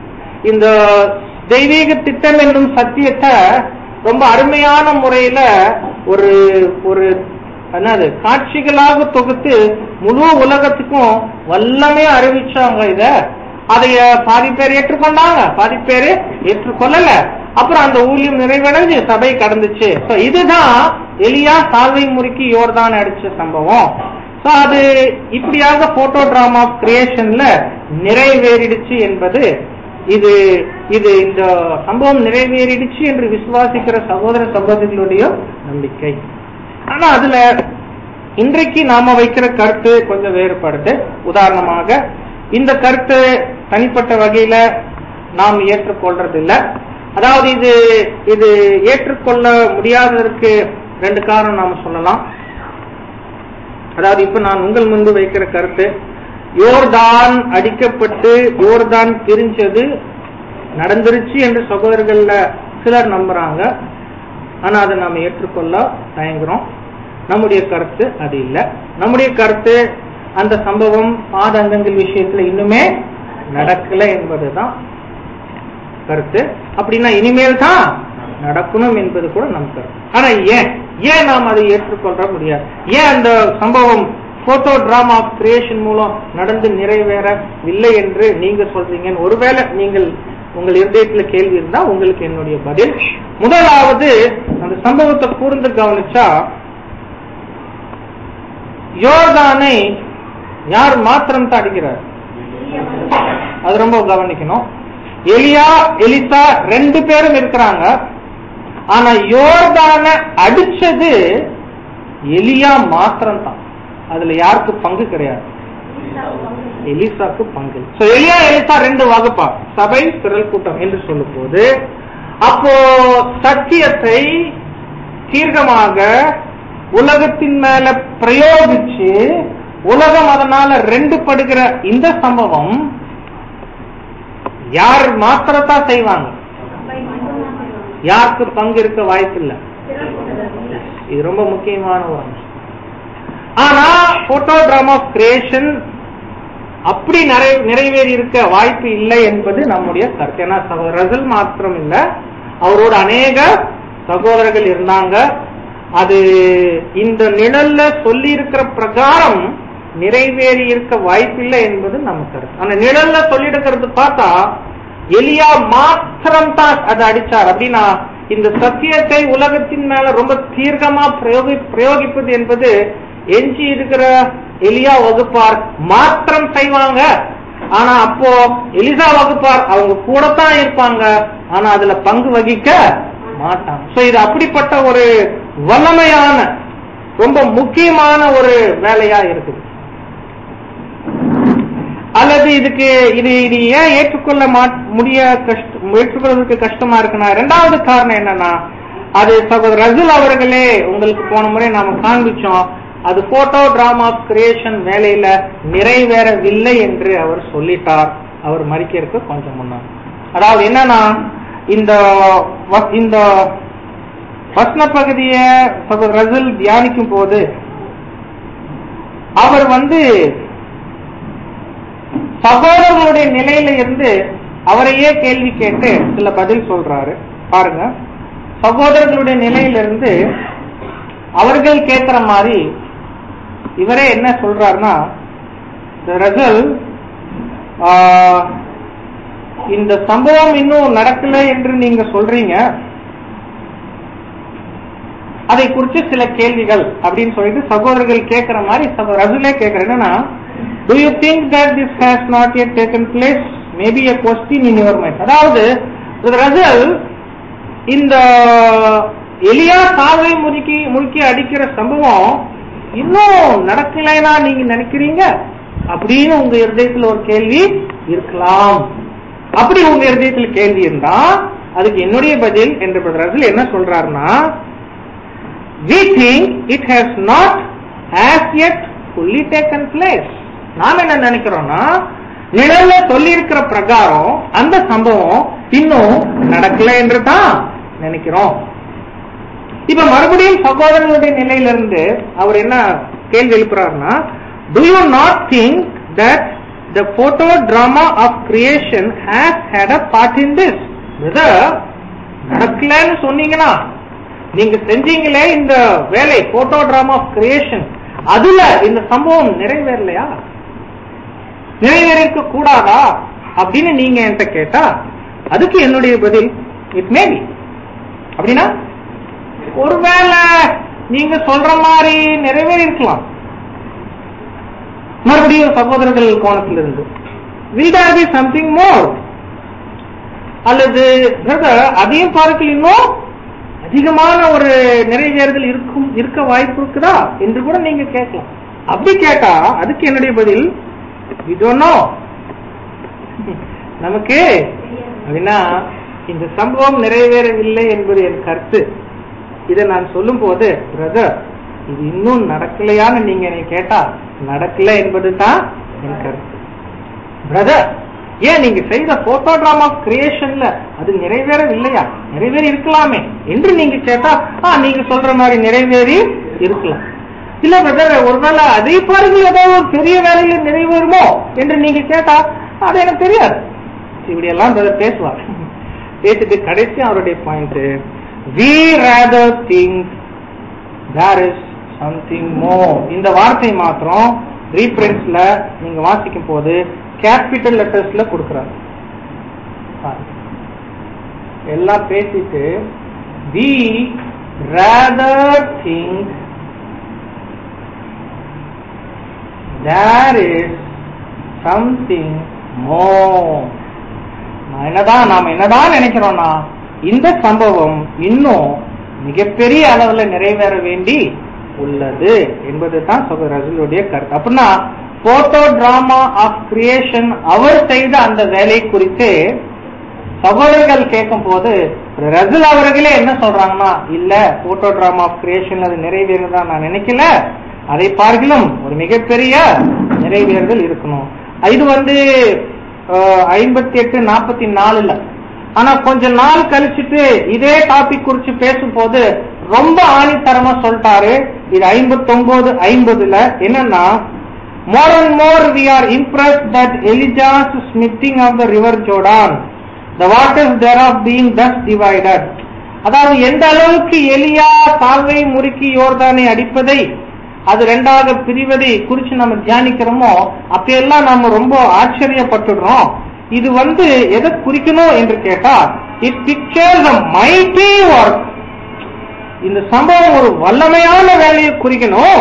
இந்த தெய்வீக திட்டம் என்னும் சத்தியத்தை ரொம்ப அருமையான முறையில ஒரு ஒரு என்னது காட்சிகளாக தொகுத்து முழு உலகத்துக்கும் வல்லமே அறிவிச்சாங்க இத அதைய பாதி பேர் ஏற்றுக்கொண்டாங்க பாதி பேர் ஏற்றுக்கொள்ளல அப்புறம் அந்த ஊழியம் நிறைவடைஞ்சு சபை கடந்துச்சு So, இதுதான் எலியா சால்வை முறுக்கி யோர்தான் அடிச்ச சம்பவம் So, அது இப்படியாக போட்டோ டிராமா கிரியேஷன்ல நிறைவேறிடுச்சு என்பது இது இது இந்த சம்பவம் நிறைவேறிடுச்சு என்று விசுவாசிக்கிற சகோதர சகோதரிகளுடைய நம்பிக்கை ஆனா அதுல இன்றைக்கு நாம வைக்கிற கருத்து கொஞ்சம் வேறுபடுது உதாரணமாக இந்த கருத்து தனிப்பட்ட வகையில நாம் ஏற்றுக்கொள்றது இல்ல அதாவது இது இது ஏற்றுக்கொள்ள முடியாததற்கு ரெண்டு காரணம் நாம சொல்லலாம் அதாவது இப்ப நான் உங்கள் முன்பு வைக்கிற கருத்து யோர்தான் அடிக்கப்பட்டு யோர்தான் பிரிஞ்சது நடந்துருச்சு என்று சகோதரர்கள்ல சிலர் நம்புறாங்க ஆனா அதை நாம ஏற்றுக்கொள்ள தயங்குறோம் நம்முடைய கருத்து அது இல்ல நம்முடைய கருத்து அந்த சம்பவம் பாதங்கங்கள் விஷயத்துல இன்னுமே நடக்கல என்பதுதான் கருத்து அப்படின்னா இனிமேல் தான் நடக்கணும் என்பது கூட நம் கருத்து ஆனா ஏன் ஏன் நாம் அதை ஏற்றுக்கொள்ள முடியாது ஏன் அந்த சம்பவம் போட்டோ டிராமா கிரியேஷன் மூலம் நடந்து நிறைவேறவில்லை என்று நீங்க சொல்றீங்கன்னு ஒருவேளை நீங்கள் உங்கள் இருதயத்துல கேள்வி இருந்தா உங்களுக்கு என்னுடைய பதில் முதலாவது அந்த சம்பவத்தை கூர்ந்து கவனிச்சா யோர்தானை யார் மாத்திரம் தான் அடிக்கிறார் அது ரொம்ப கவனிக்கணும் எலியா எலிசா ரெண்டு பேரும் இருக்கிறாங்க ஆனா யோர்தான அடிச்சது எலியா மாத்திரம் தான் அதுல யாருக்கு பங்கு கிடையாது எலிசாக்கு பங்கு So, எலியா எலிசா ரெண்டு வகுப்பா சபை திரள் கூட்டம் என்று சொல்லும் போது அப்போ சத்தியத்தை தீர்க்கமாக உலகத்தின் மேல பிரயோகிச்சு உலகம் அதனால ரெண்டு படுகிற இந்த சம்பவம் யார் மாத்திரத்தான் செய்வாங்க யாருக்கு பங்கு இருக்க வாய்ப்பில்லை இது ரொம்ப முக்கியமான ஒரு அம்சம் ஆனா போட்டோ டிராமா கிரியேஷன் அப்படி நிறை நிறைவேறி இருக்க வாய்ப்பு இல்லை என்பது நம்முடைய கருத்து ஏன்னா சகோதரர் ரசல் மாத்திரம் இல்ல அவரோட அநேக சகோதரர்கள் இருந்தாங்க அது இந்த நிழல்ல சொல்லி இருக்கிற பிரகாரம் நிறைவேறி இருக்க வாய்ப்பில்லை என்பது நம்ம கருத்து அந்த நிழல்ல சொல்லி இருக்கிறது பார்த்தா எலியா மாத்திரம் தான் அதை அடிச்சார் அப்படின்னா இந்த சத்தியத்தை உலகத்தின் மேல ரொம்ப தீர்க்கமா பிரயோகி பிரயோகிப்பது என்பது எஞ்சி இருக்கிற எலியா வகுப்பார் மாத்திரம் செய்வாங்க ஆனா அப்போ எலிசா வகுப்பார் அவங்க கூடத்தான் இருப்பாங்க ஆனா அதுல பங்கு வகிக்க மாட்டாங்க சோ இது அப்படிப்பட்ட ஒரு வல்லமையான ரொம்ப முக்கியமான ஒரு வேலையா இருக்குது அல்லது இதுக்கு இது இது ஏன் ஏற்றுக்கொள்ள மாட்- முடிய கஷ்ட ஏற்றுக்கொள்வதற்கு கஷ்டமா இருக்குன்னா ரெண்டாவது காரணம் என்னன்னா அது சகோதரர் ரஜுல் அவர்களே உங்களுக்கு போன முறை நாம காண்பிச்சோம் அது போட்டோ டிராமா கிரியேஷன் வேலையில நிறைவேறவில்லை என்று அவர் சொல்லிட்டார் அவர் மறிக்கிறதுக்கு கொஞ்சம் முன்னாடி அதாவது என்னன்னா இந்த வ- இந்த வசன பகுதியை சகோதரர் ரஜுல் தியானிக்கும் போது அவர் வந்து சகோதரர்களுடைய நிலையில இருந்து அவரையே கேள்வி கேட்டு சில பதில் சொல்றாரு பாருங்க சகோதரர்களுடைய நிலையில இருந்து அவர்கள் கேட்கிற மாதிரி இவரே என்ன சொல்றாருன்னா இந்த ரசல் ஆஹ், இந்த சம்பவம் இன்னும் நடக்கல என்று நீங்க சொல்றீங்க அதை குறித்து சில கேள்விகள் அப்படின்னு சொல்லிட்டு சகோதரர்கள் கேட்கிற மாதிரி சகோ- ரசூலே கேட்கிற என்னன்னா do you think that this has not yet taken place maybe a question in your mind அதாவது ரசல் இந்த எலியா சாவை முறுக்கி முறுக்கி அடிக்கிற சம்பவம் இன்னும் நடக்கலைன்னா நீங்க நினைக்கிறீங்க அப்படின்னு உங்க இருதயத்துல ஒரு கேள்வி இருக்கலாம் அப்படி உங்க இருதயத்துல கேள்வி இருந்தா அதுக்கு என்னுடைய பதில் என்று ரசல் என்ன சொல்றாருன்னா we think it has not as yet fully taken place நாம என்ன நினைக்கிறோம்னா நிழல்ல சொல்லி இருக்கிற பிரகாரம் அந்த சம்பவம் இன்னும் நடக்கல என்று தான் நினைக்கிறோம் இப்ப மறுபடியும் சகோதரர்களுடைய நிலையிலிருந்து அவர் என்ன கேள்வி எழுப்புறாருன்னா do you not think that the photo drama of creation has had a part in this brother நடக்கலன்னு சொன்னீங்கன்னா நீங்க செஞ்சீங்களே இந்த வேலை போட்டோ டிராமா ஆஃப் கிரியேஷன் அதுல இந்த சம்பவம் நிறைவேறலையா நிறைவேறிக்க கூடாதா அப்படின்னு நீங்க என்கிட்ட கேட்டா அதுக்கு என்னுடைய பதில் இட் மே பி அப்படின்னா ஒருவேளை நீங்க சொல்ற மாதிரி நிறைவேறி இருக்கலாம் மறுபடியும் சகோதரர்கள் கோணத்திலிருந்து will there be something more அல்லது brother, அதையும் பார்க்கல இன்னும் அதிகமான ஒரு நிறைவேறுதல் இருக்கும் இருக்க வாய்ப்பு இருக்குதா என்று கூட நீங்க கேட்கலாம் அப்படி கேட்டா அதுக்கு என்னுடைய பதில் we don't know நமக்கு அப்படின்னா இந்த சம்பவம் நிறைவேறவில்லை என்பது என் கருத்து இதை நான் சொல்லும் போது பிரதர் இது இன்னும் நடக்கலையான்னு நீங்க என்னை கேட்டா நடக்கல என்பது தான் என் கருத்து பிரதர் ஏன் நீங்க செய்த போட்டோ டிராமா கிரியேஷன்ல அது நிறைவேறவில்லையா நிறைவேறி இருக்கலாமே என்று நீங்க கேட்டா ஆ நீங்க சொல்ற மாதிரி நிறைவேறி இருக்கலாம் இல்ல பிரதர் ஒருவேளை அதை பாருங்க ஏதாவது ஒரு பெரிய வேலையில நிறைவேறுமோ என்று நீங்க கேட்டா அது எனக்கு தெரியாது இப்படி எல்லாம் பிரதர் பேசுவார் பேசிட்டு கடைசி அவருடைய point we rather think there is something more இந்த வார்த்தை மாத்திரம் ரீஃபரன்ஸ்ல நீங்க வாசிக்கும் போது கேபிட்டல் லெட்டர்ஸ்ல கொடுக்கிறாங்க பாருங்க. எல்லாம் பேசிட்டு we rather think there is something more நான் என்னதான் நாம என்னதான் நினைக்கிறோம்னா இந்த சம்பவம் இன்னும் மிகப்பெரிய அளவுல நிறைவேற வேண்டி உள்ளது என்பதுதான் சகோதர ரசூலுடைய கருத்து அப்படின்னா போட்டோ டிராமா ஆஃப் கிரியேஷன் அவர் செய்த அந்த வேலை குறித்து சகோதரர்கள் கேட்கும் போது ரசூல் அவர்களே என்ன சொல்றாங்கன்னா இல்ல போட்டோ டிராமா ஆஃப் கிரியேஷன் அது நிறைவேறுதா நான் நினைக்கல அதை பார்க்கலும் ஒரு மிகப்பெரிய நிறைவேறுதல் இருக்கணும் இது வந்து ஐம்பத்தி எட்டு நாற்பத்தி நாலுல ஆனா கொஞ்ச நாள் கழிச்சுட்டு இதே டாபிக் குறிச்சு பேசும்போது ரொம்ப ஆணித்தரமா சொல்லிட்டாரு இது ஐம்பத்தி ஒன்பது ஐம்பதுல என்னன்னா more and more we are impress that Elijah's smiting of the river Jordan the waters thereof being thus divided அதாவது எந்த அளவுக்கு எலியா சால்வை முறுக்கி யோர்தானை அடிப்பதை அது ரெண்டாக பிரிவதை குறிச்சு நம்ம தியானிக்கிறோமோ அப்பெல்லாம் நாம ரொம்ப ஆச்சரியப்பட்டுடுறோம் இது வந்து எதை குறிக்கணும் என்று கேட்டா it pictures a mighty work இந்த சம்பவம் ஒரு வல்லமையான வேலையை குறிக்கணும்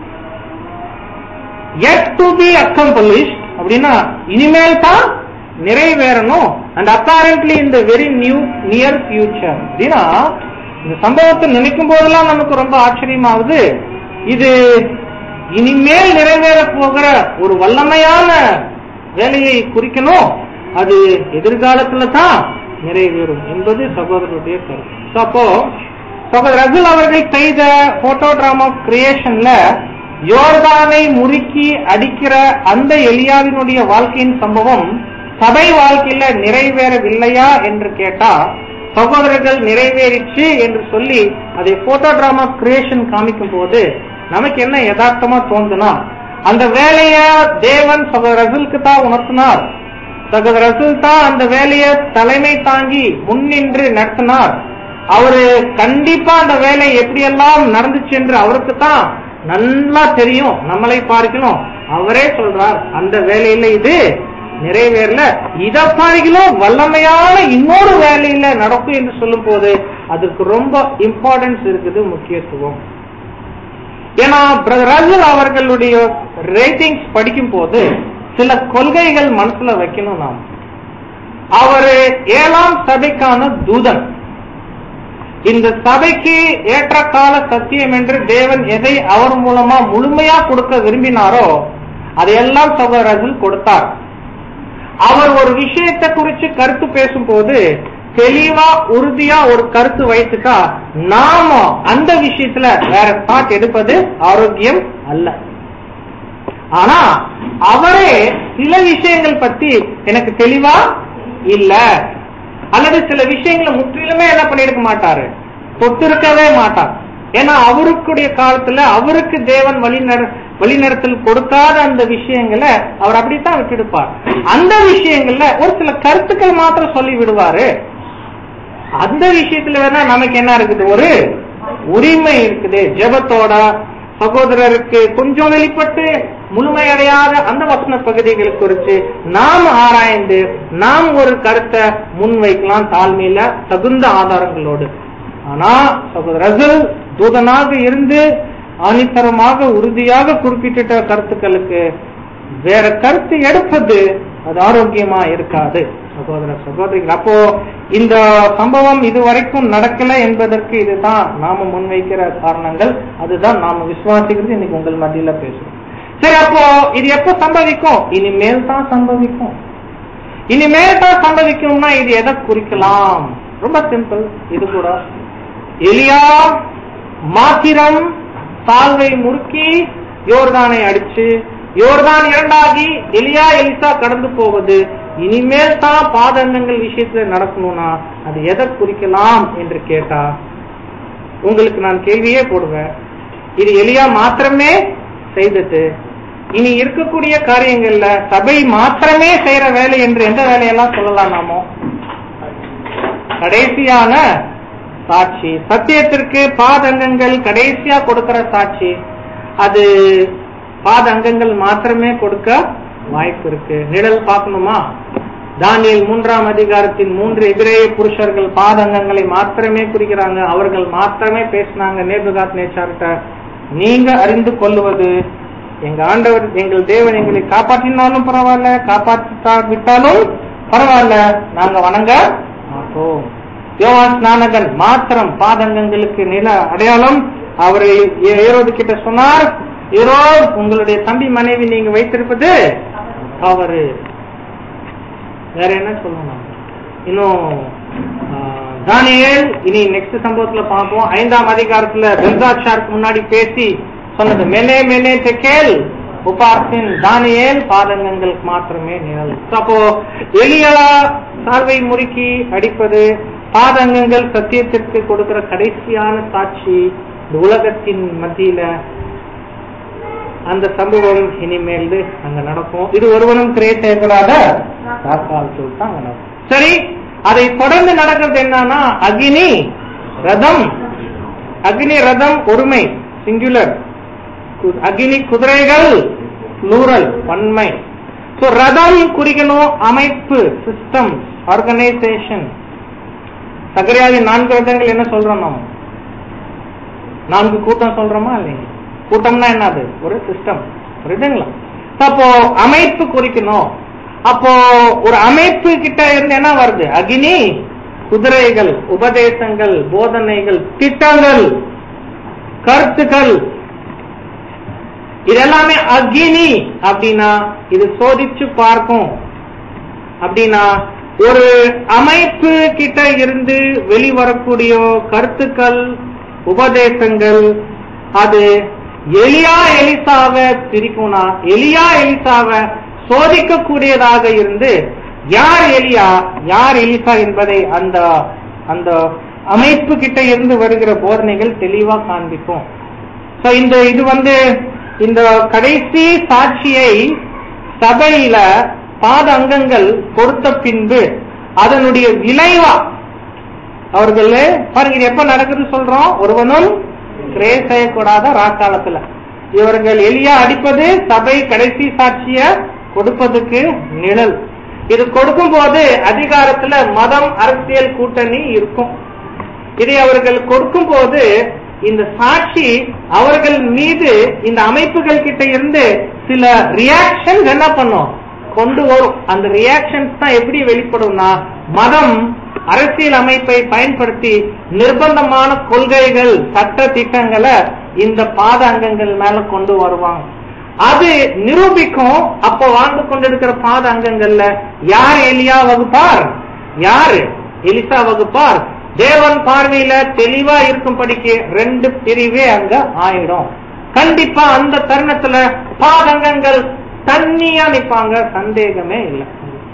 yet டு பி accomplished அப்படின்னா இனிமேல் தான் நிறைவேறணும் and apparently in the very new near future அப்படின்னா இந்த சம்பவத்தை நினைக்கும் போதெல்லாம் நமக்கு ரொம்ப ஆச்சரியமாகுது இது இனிமேல் நிறைவேற போகிற ஒரு வல்லமையான வேலையை குறிக்கணும் அது எதிர்காலத்துல தான் நிறைவேறும் என்பது சகோதரருடைய கருத்து So, அப்போ சகோதரர் ரகுல் அவர்கள் செய்த போட்டோ டிராமா கிரியேஷன்ல யோர்தானை முறுக்கி அடிக்கிற அந்த எலியாவினுடைய வாழ்க்கையின் சம்பவம் சபை வாழ்க்கையில நிறைவேறவில்லையா என்று கேட்டா சகோதரர்கள் நிறைவேறிச்சு என்று சொல்லி அதை போட்டோ டிராமா கிரியேஷன் காமிக்கும் போது நமக்கு என்ன யதார்த்தமா தோன்றுனா அந்த வேலைய தேவன் சகோதர ரசூலுக்கு தான் உணர்த்தினார் சகோதர ரசூல் தான் அந்த வேலையை தலைமை தாங்கி முன்னின்று நடத்தினார் அவரு கண்டிப்பா அந்த வேலை எப்படியெல்லாம் நடந்துச்சு என்று அவருக்கு தான் நல்லா தெரியும் நம்மளை பார்க்கணும் அவரே சொல்றார் அந்த வேலையில இது நிறைவேறல இத பார்க்கலும் வல்லமையான இன்னொரு வேலையில நடக்கும் என்று சொல்லும் போது அதற்கு ரொம்ப இம்பார்ட்டன்ஸ் இருக்குது முக்கியத்துவம் ஏன்னா பிரதர் ரஜல் அவர்களுடைய ரேட்டிங்ஸ் படிக்கும் போது சில கொள்கைகள் மனசுல வைக்கணும் நாம் அவரு ஏழாம் சபைக்கான தூதன் இந்த சபைக்கு ஏற்ற கால சத்தியம் என்று தேவன் எதை அவர் மூலமா முழுமையா கொடுக்க விரும்பினாரோ அதையெல்லாம் சகோதரர்கள் கொடுத்தார் அவர் ஒரு விஷயத்தை குறித்து கருத்து பேசும்போது தெளிவா உறுதியா ஒரு கருத்து வைத்துட்டா நாம அந்த விஷயத்துல வேற தாட் எடுப்பது ஆரோக்கியம் அல்ல ஆனா அவரே சில விஷயங்கள் பத்தி எனக்கு தெளிவா இல்ல அல்லது சில விஷயங்களை முற்றிலுமே என்ன பண்ணிருக்க மாட்டாரு தொட்டிருக்கவே மாட்டார் ஏன்னா அவருக்குடைய காலத்துல அவருக்கு தேவன் வழி நட- வழிநடத்தல் கொடுக்காத அந்த விஷயங்களை அவர் அப்படித்தான் விட்டுடுப்பார் அந்த விஷயங்கள்ல ஒரு சில கருத்துக்கள் மாத்திரம் சொல்லி விடுவாரு அந்த விஷயத்துல வேணா நமக்கு என்ன இருக்குது ஒரு உரிமை இருக்குது ஜெபத்தோட சகோதரருக்கு கொஞ்சம் வெளிப்பட்டு முழுமையடையாத அந்த வசன பகுதிகளை குறித்து நாம் ஆராய்ந்து நாம் ஒரு கருத்தை முன்வைக்கலாம் தாழ்மையில தகுந்த ஆதாரங்களோடு ஆனா சகோதரர்கள் தூதனாக இருந்து ஆணித்தரமாக உறுதியாக குறிப்பிட்ட கருத்துக்களுக்கு வேற கருத்து எடுப்பது அது ஆரோக்கியமா இருக்காது சகோதர சகோதரிகள் அப்போ இந்த சம்பவம் இதுவரைக்கும் நடக்கல என்பதற்கு இதுதான் நாம முன்வைக்கிற காரணங்கள் அதுதான் நாம விசுவாசிக்கிறது இன்னைக்கு உங்கள் மத்தியில பேசுறோம் சரி அப்போ இது எப்ப சம்பவிக்கும் இனிமேல் தான் சம்பவிக்கும் இனிமேல் தான் சம்பவிக்கும்னா இது எதை குறிக்கலாம் ரொம்ப சிம்பிள் இது கூட எலியா மாத்திரம் சால்வை முறுக்கி யோர்தானை அடிச்சு யோர்தான் இரண்டாகி எலியா எலிசா கடந்து போவது இனிமேல் தான் பாதங்கள் விஷயத்துல நடக்கணும்னா அது எதை குறிக்கலாம் என்று கேட்டா உங்களுக்கு நான் கேள்வியே போடுவேன் இது எலியா மாத்திரமே செய்தது இனி இருக்கக்கூடிய காரியங்கள்ல சபை மாத்திரமே செய்யற வேலை என்று எந்த வேலையெல்லாம் சொல்லலாம் நாமோ கடைசியான சாட்சி சத்தியத்திற்கு பாதங்கங்கள் கடைசியா கொடுக்கிற சாட்சி அது பாதங்கங்கள் மாத்திரமே கொடுக்க வாய்ப்பு இருக்கு நிழல் பார்க்கணுமா தானியல் மூன்றாம் அதிகாரத்தின் மூன்று எதிரேய புருஷர்கள் பாதங்கங்களை மாத்திரமே குறிக்கிறாங்க அவர்கள் மாத்திரமே பேசினாங்க நேபுகாத் நேச்சார்கிட்ட நீங்க அறிந்து கொள்ளுவது எங்க ஆண்டவர் எங்கள் தேவன் எங்களை காப்பாற்றினாலும் பரவாயில்ல காப்பாற்றா விட்டாலும் பரவாயில்ல நாங்க வணங்க மாட்டோம் யோவான் ஸ்நானகன் மாத்திரம் பாதங்கங்களுக்கு நில அடையாளம் அவரை ஏரோது கிட்ட சொன்னார் ஏரோ உங்களுடைய தம்பி மனைவி நீங்க வைத்திருப்பது தவறு வேற என்ன சொல்லணும் இன்னும் ஆஹ், தானியேல் இனி நெக்ஸ்ட் சம்பவத்துல பார்ப்போம் ஐந்தாம் அதிகாரத்துல பெல்சாட்சாருக்கு முன்னாடி பேசி சொன்னது மெனே மெனே தெக்கேல் உபார்த்தின் தானியேல் பாதங்கங்களுக்கு மாத்திரமே நிழல் So, அப்போ எலியா சார்வை முறுக்கி அடிப்பது பாதங்கங்கள் சத்தியத்திற்கு கொடுக்கிற கடைசியான சாட்சி இந்த உலகத்தின் மத்தியில அந்த சம்பவம் இனிமேல் அங்க நடக்கும் இது ஒருவனும் கிரேட் செய்யப்படாத ராக்கால் சொல்லிட்டு அங்க நடக்கும் சரி அதை தொடர்ந்து நடக்கிறது என்னன்னா அக்னி ரதம் அக்னி ரதம் ஒருமை சிங்குலர் அக்னி குதிரைகள் நூறல் பன்மை சோ ரதம் குறிக்கணும் அமைப்பு சிஸ்டம் ஆர்கனைசேஷன் சகரியாவின் நான்கு ரதங்கள் என்ன சொல்றோம் நாம நான்கு கூட்டம் சொல்றோமா இல்லைங்க கூட்டம்னா என்னது ஒரு சிஸ்டம் புரியுதுங்களா அப்போ அமைப்பு குறிக்கணும் அப்போ ஒரு அமைப்பு கிட்ட இருந்து என்ன வருது அக்னி குதிரைகள் உபதேசங்கள் போதனைகள் திட்டங்கள் கருத்துக்கள் இதெல்லாமே அக்னி அப்படின்னா இது சோதிச்சு பார்க்கும் அப்படின்னா ஒரு அமைப்பு கிட்ட இருந்து வெளிவரக்கூடிய கருத்துக்கள் உபதேசங்கள் அது எலியா எலிசாவை பிரிக்கும்னா எலியா எலிசாவை சோதிக்க கூடியதாக இருந்து யார் எலியா யார் எலிசா என்பதை அந்த அந்த அமைப்பு கிட்ட இருந்து வருகிற போதனைகள் தெளிவா காண்பிக்கும் சோ இந்த இது வந்து இந்த கடைசி சாட்சியை சபையில பாத அங்கங்கள் கொடுத்த பின்பு அதனுடைய விளைவா அவர்கள் பாருங்க இது எப்ப நடக்குது சொல்றோம் ஒருவனும் கிரே செய்யக்கூடாத ராக்காலத்துல இவர்கள் எலியா அடிப்பது சபை கடைசி சாட்சிய கொடுப்பதுக்கு நிழல் இது கொடுக்கும் போது அதிகாரத்துல மதம் அரசியல் கூட்டணி இருக்கும் இதை அவர்கள் கொடுக்கும் போது இந்த சாட்சி அவர்கள் மீது இந்த அமைப்புகள் கிட்ட இருந்து சில ரியாக்ஷன் என்ன பண்ணும் கொண்டு வரும் அந்த ரியாக்ஷன்ஸ் தான் எப்படி வெளிப்படும்னா மதம் அரசியல் அமைப்பை பயன்படுத்தி நிர்பந்தமான கொள்கைகள் சட்ட திட்டங்களை இந்த பாத அங்கங்கள் மேல கொண்டு வருவாங்க அது நிரூபிக்கும் அப்ப வாழ்ந்து கொண்டிருக்கிற பாத அங்கங்கள்ல யார் எலியா வகுப்பார் யாரு எலிசா வகுப்பார் தேவன் பார்வையில தெளிவா இருக்கும்படிக்கு ரெண்டு பிரிவே அங்க ஆயிடும் கண்டிப்பா அந்த தருணத்துல பாதங்கங்கள் தண்ணியா நிப்பாங்க சந்தேகமே இல்லை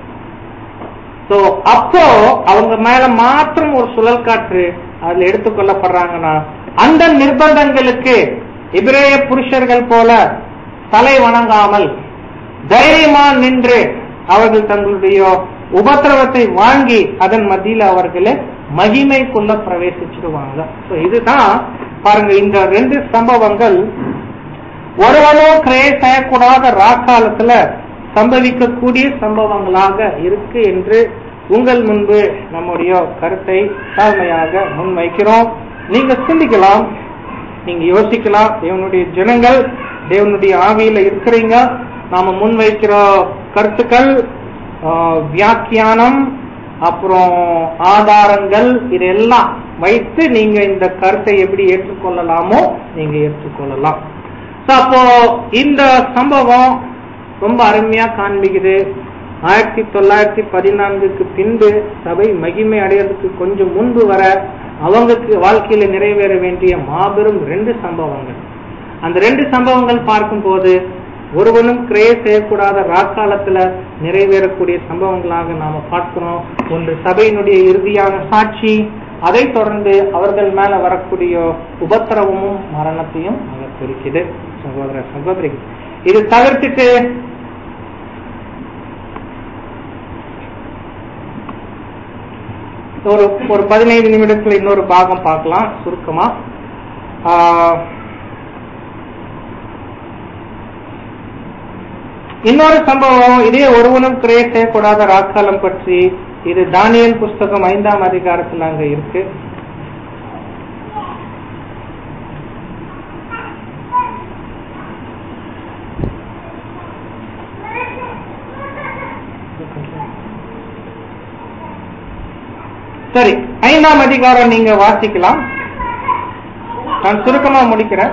சோ அப்போ அவங்க மேல மாத்திரம் ஒரு சுழல் காற்று அதுல எடுத்துக்கொள்ளப்படுறாங்கன்னா அந்த நிர்பந்தங்களுக்கு எபிரேய புருஷர்கள் போல தலை வணங்காமல் தைரியமா நின்று அவர்கள் தங்களுடைய உபத்திரவத்தை வாங்கி அதன் மத்தியில அவர்களே மகிமைக்குள்ள பிரவேசிச்சிடுவாங்க So இதுதான் பாருங்க இந்த ரெண்டு சம்பவங்கள் ஒருவனும் கிரே செய்யக்கூடாத ராக்காலத்துல சம்பவிக்கக்கூடிய சம்பவங்களாக இருக்கு என்று உங்கள் முன்பு நம்முடைய கருத்தை தாழ்மையாக முன்வைக்கிறோம் நீங்க சிந்திக்கலாம் நீங்க யோசிக்கலாம் தேவனுடைய ஜனங்கள் தேவனுடைய ஆவியில இருக்கிறீங்க நாம முன்வைக்கிற கருத்துக்கள் ஆஹ், வியாக்கியானம் அப்புறம் ஆதாரங்கள் இதெல்லாம் வைத்து நீங்க இந்த கருத்தை எப்படி ஏற்றுக்கொள்ளலாமோ நீங்க ஏற்றுக்கொள்ளலாம் So, அப்போ இந்த சம்பவம் ரொம்ப அருமையா காண்பிக்குது ஆயிரத்தி தொள்ளாயிரத்தி பதினான்குக்கு பின்பு சபை மகிமை அடையறதுக்கு கொஞ்சம் முன்பு வர அவங்களுக்கு வாழ்க்கையில நிறைவேற வேண்டிய மாபெரும் ரெண்டு சம்பவங்கள் அந்த ரெண்டு சம்பவங்கள் பார்க்கும்போது ஒருவனும் கிரே செய்யக்கூடாத ராக்காலத்துல நிறைவேறக்கூடிய சம்பவங்களாக நாம பார்க்கிறோம் ஒன்று சபையினுடைய இறுதியான சாட்சி அதைத் தொடர்ந்து அவர்கள் மேல வரக்கூடிய உபத்திரவமும் மரணத்தையும் அங்க குறிக்குது சகோதர சகோதரி இது தவிர்த்துட்டு ஒரு ஒரு பதினைந்து நிமிடத்துல இன்னொரு பாகம் பார்க்கலாம் சுருக்கமா ஆஹ், இன்னொரு சம்பவம் இதே ஒருவனும் கிரே செய்யக்கூடாத ராக்காலம் பற்றி இது தானியல் புஸ்தகம் ஐந்தாம் அதிகாரத்துல அங்க இருக்கு சரி ஐந்தாம் அதிகாரம் நீங்க வாசிக்கலாம் நான் சுருக்கமா முடிக்கிறேன்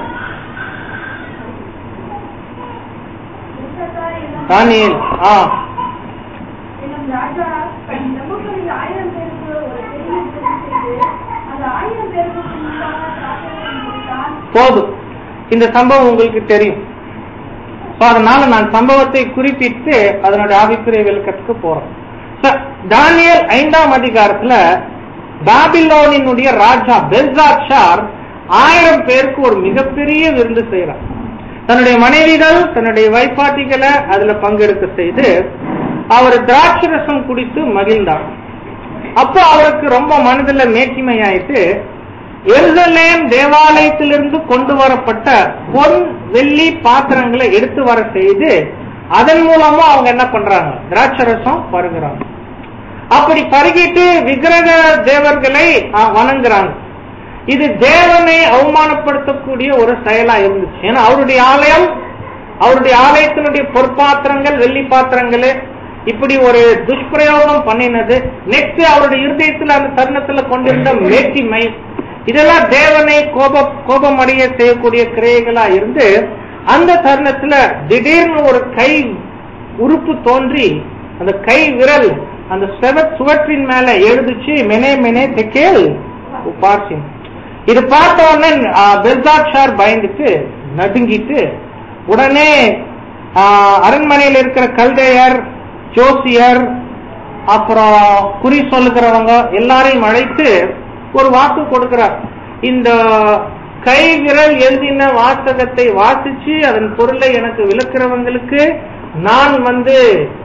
தானியல் ஆ என்னும் ராஜா நமக்கு ஆயிரம் பேருக்கு ஒரு பெரிய விருந்து செய்து அந்த ஆயிரம் பேருக்கு முன்பாக சாப்பிட முடித்தான் போதும் இந்த சம்பவம் உங்களுக்கு தெரியும் So, அதனால நான் சம்பவத்தை குறிப்பிட்டு அதனுடைய ஆவிக்குரிய விளக்கத்துக்கு போறேன் So, தானியேல் ஐந்தாம் அதிகாரத்துல பாபிலோனினுடைய ராஜா பெல்சாட்சார் ஆயிரம் பேருக்கு ஒரு மிகப்பெரிய விருந்து செய்யறார் தன்னுடைய மனைவிகள் தன்னுடைய வைப்பாட்டிகளை அதுல பங்கெடுக்க செய்து அவர் திராட்சை ரசம் குடித்து மகிழ்ந்தார் அப்போ அவருக்கு ரொம்ப மனதுல மேட்டிமை ஆயிட்டு எருசலேம் தேவாலயத்திலிருந்து கொண்டு வரப்பட்ட பொன் வெள்ளி பாத்திரங்களை எடுத்து வர செய்து அதன் மூலமா அவங்க என்ன பண்றாங்க திராட்சை ரசம் பருகுறாங்க அப்படி பருகிட்டு விக்கிரக தேவர்களை ஆ, வணங்குறாங்க இது தேவனை அவமானப்படுத்தக்கூடிய ஒரு செயலா இருந்துச்சு ஏன்னா அவருடைய ஆலயம் அவருடைய ஆலயத்தினுடைய பொற்பாத்திரங்கள் வெள்ளி பாத்திரங்கள் இப்படி ஒரு துஷ்பிரயோகம் பண்ணினது நெக்ஸ்ட் அவருடைய இருதயத்துல அந்த தருணத்துல கொண்டிருந்த மேட்டிமை இதெல்லாம் தேவனை கோப கோபமடைய செய்யக்கூடிய கிரியைகளா இருந்து அந்த தருணத்துல திடீர்னு ஒரு கை உறுப்பு தோன்றி அந்த கை விரல் அந்த செவ சுவற்றின் மேல எழுதுச்சு மெனே மெனே தெக்கேல் உபார்சின் இது பார்த்த உடனே பெல்சாட்சார் பயந்துட்டு நடுங்கிட்டு உடனே ஆ, அரண்மனையில் இருக்கிற கல்தையர் ஜோசியர் அப்புறம் குறி சொல்லுகிறவங்க எல்லாரையும் அழைத்து ஒரு வாக்கு கொடுக்கிறார் இந்த கை விரல் எழுதின வாசகத்தை வாசிச்சு அதன் பொருளை எனக்கு விளக்குறவங்களுக்கு நான் வந்து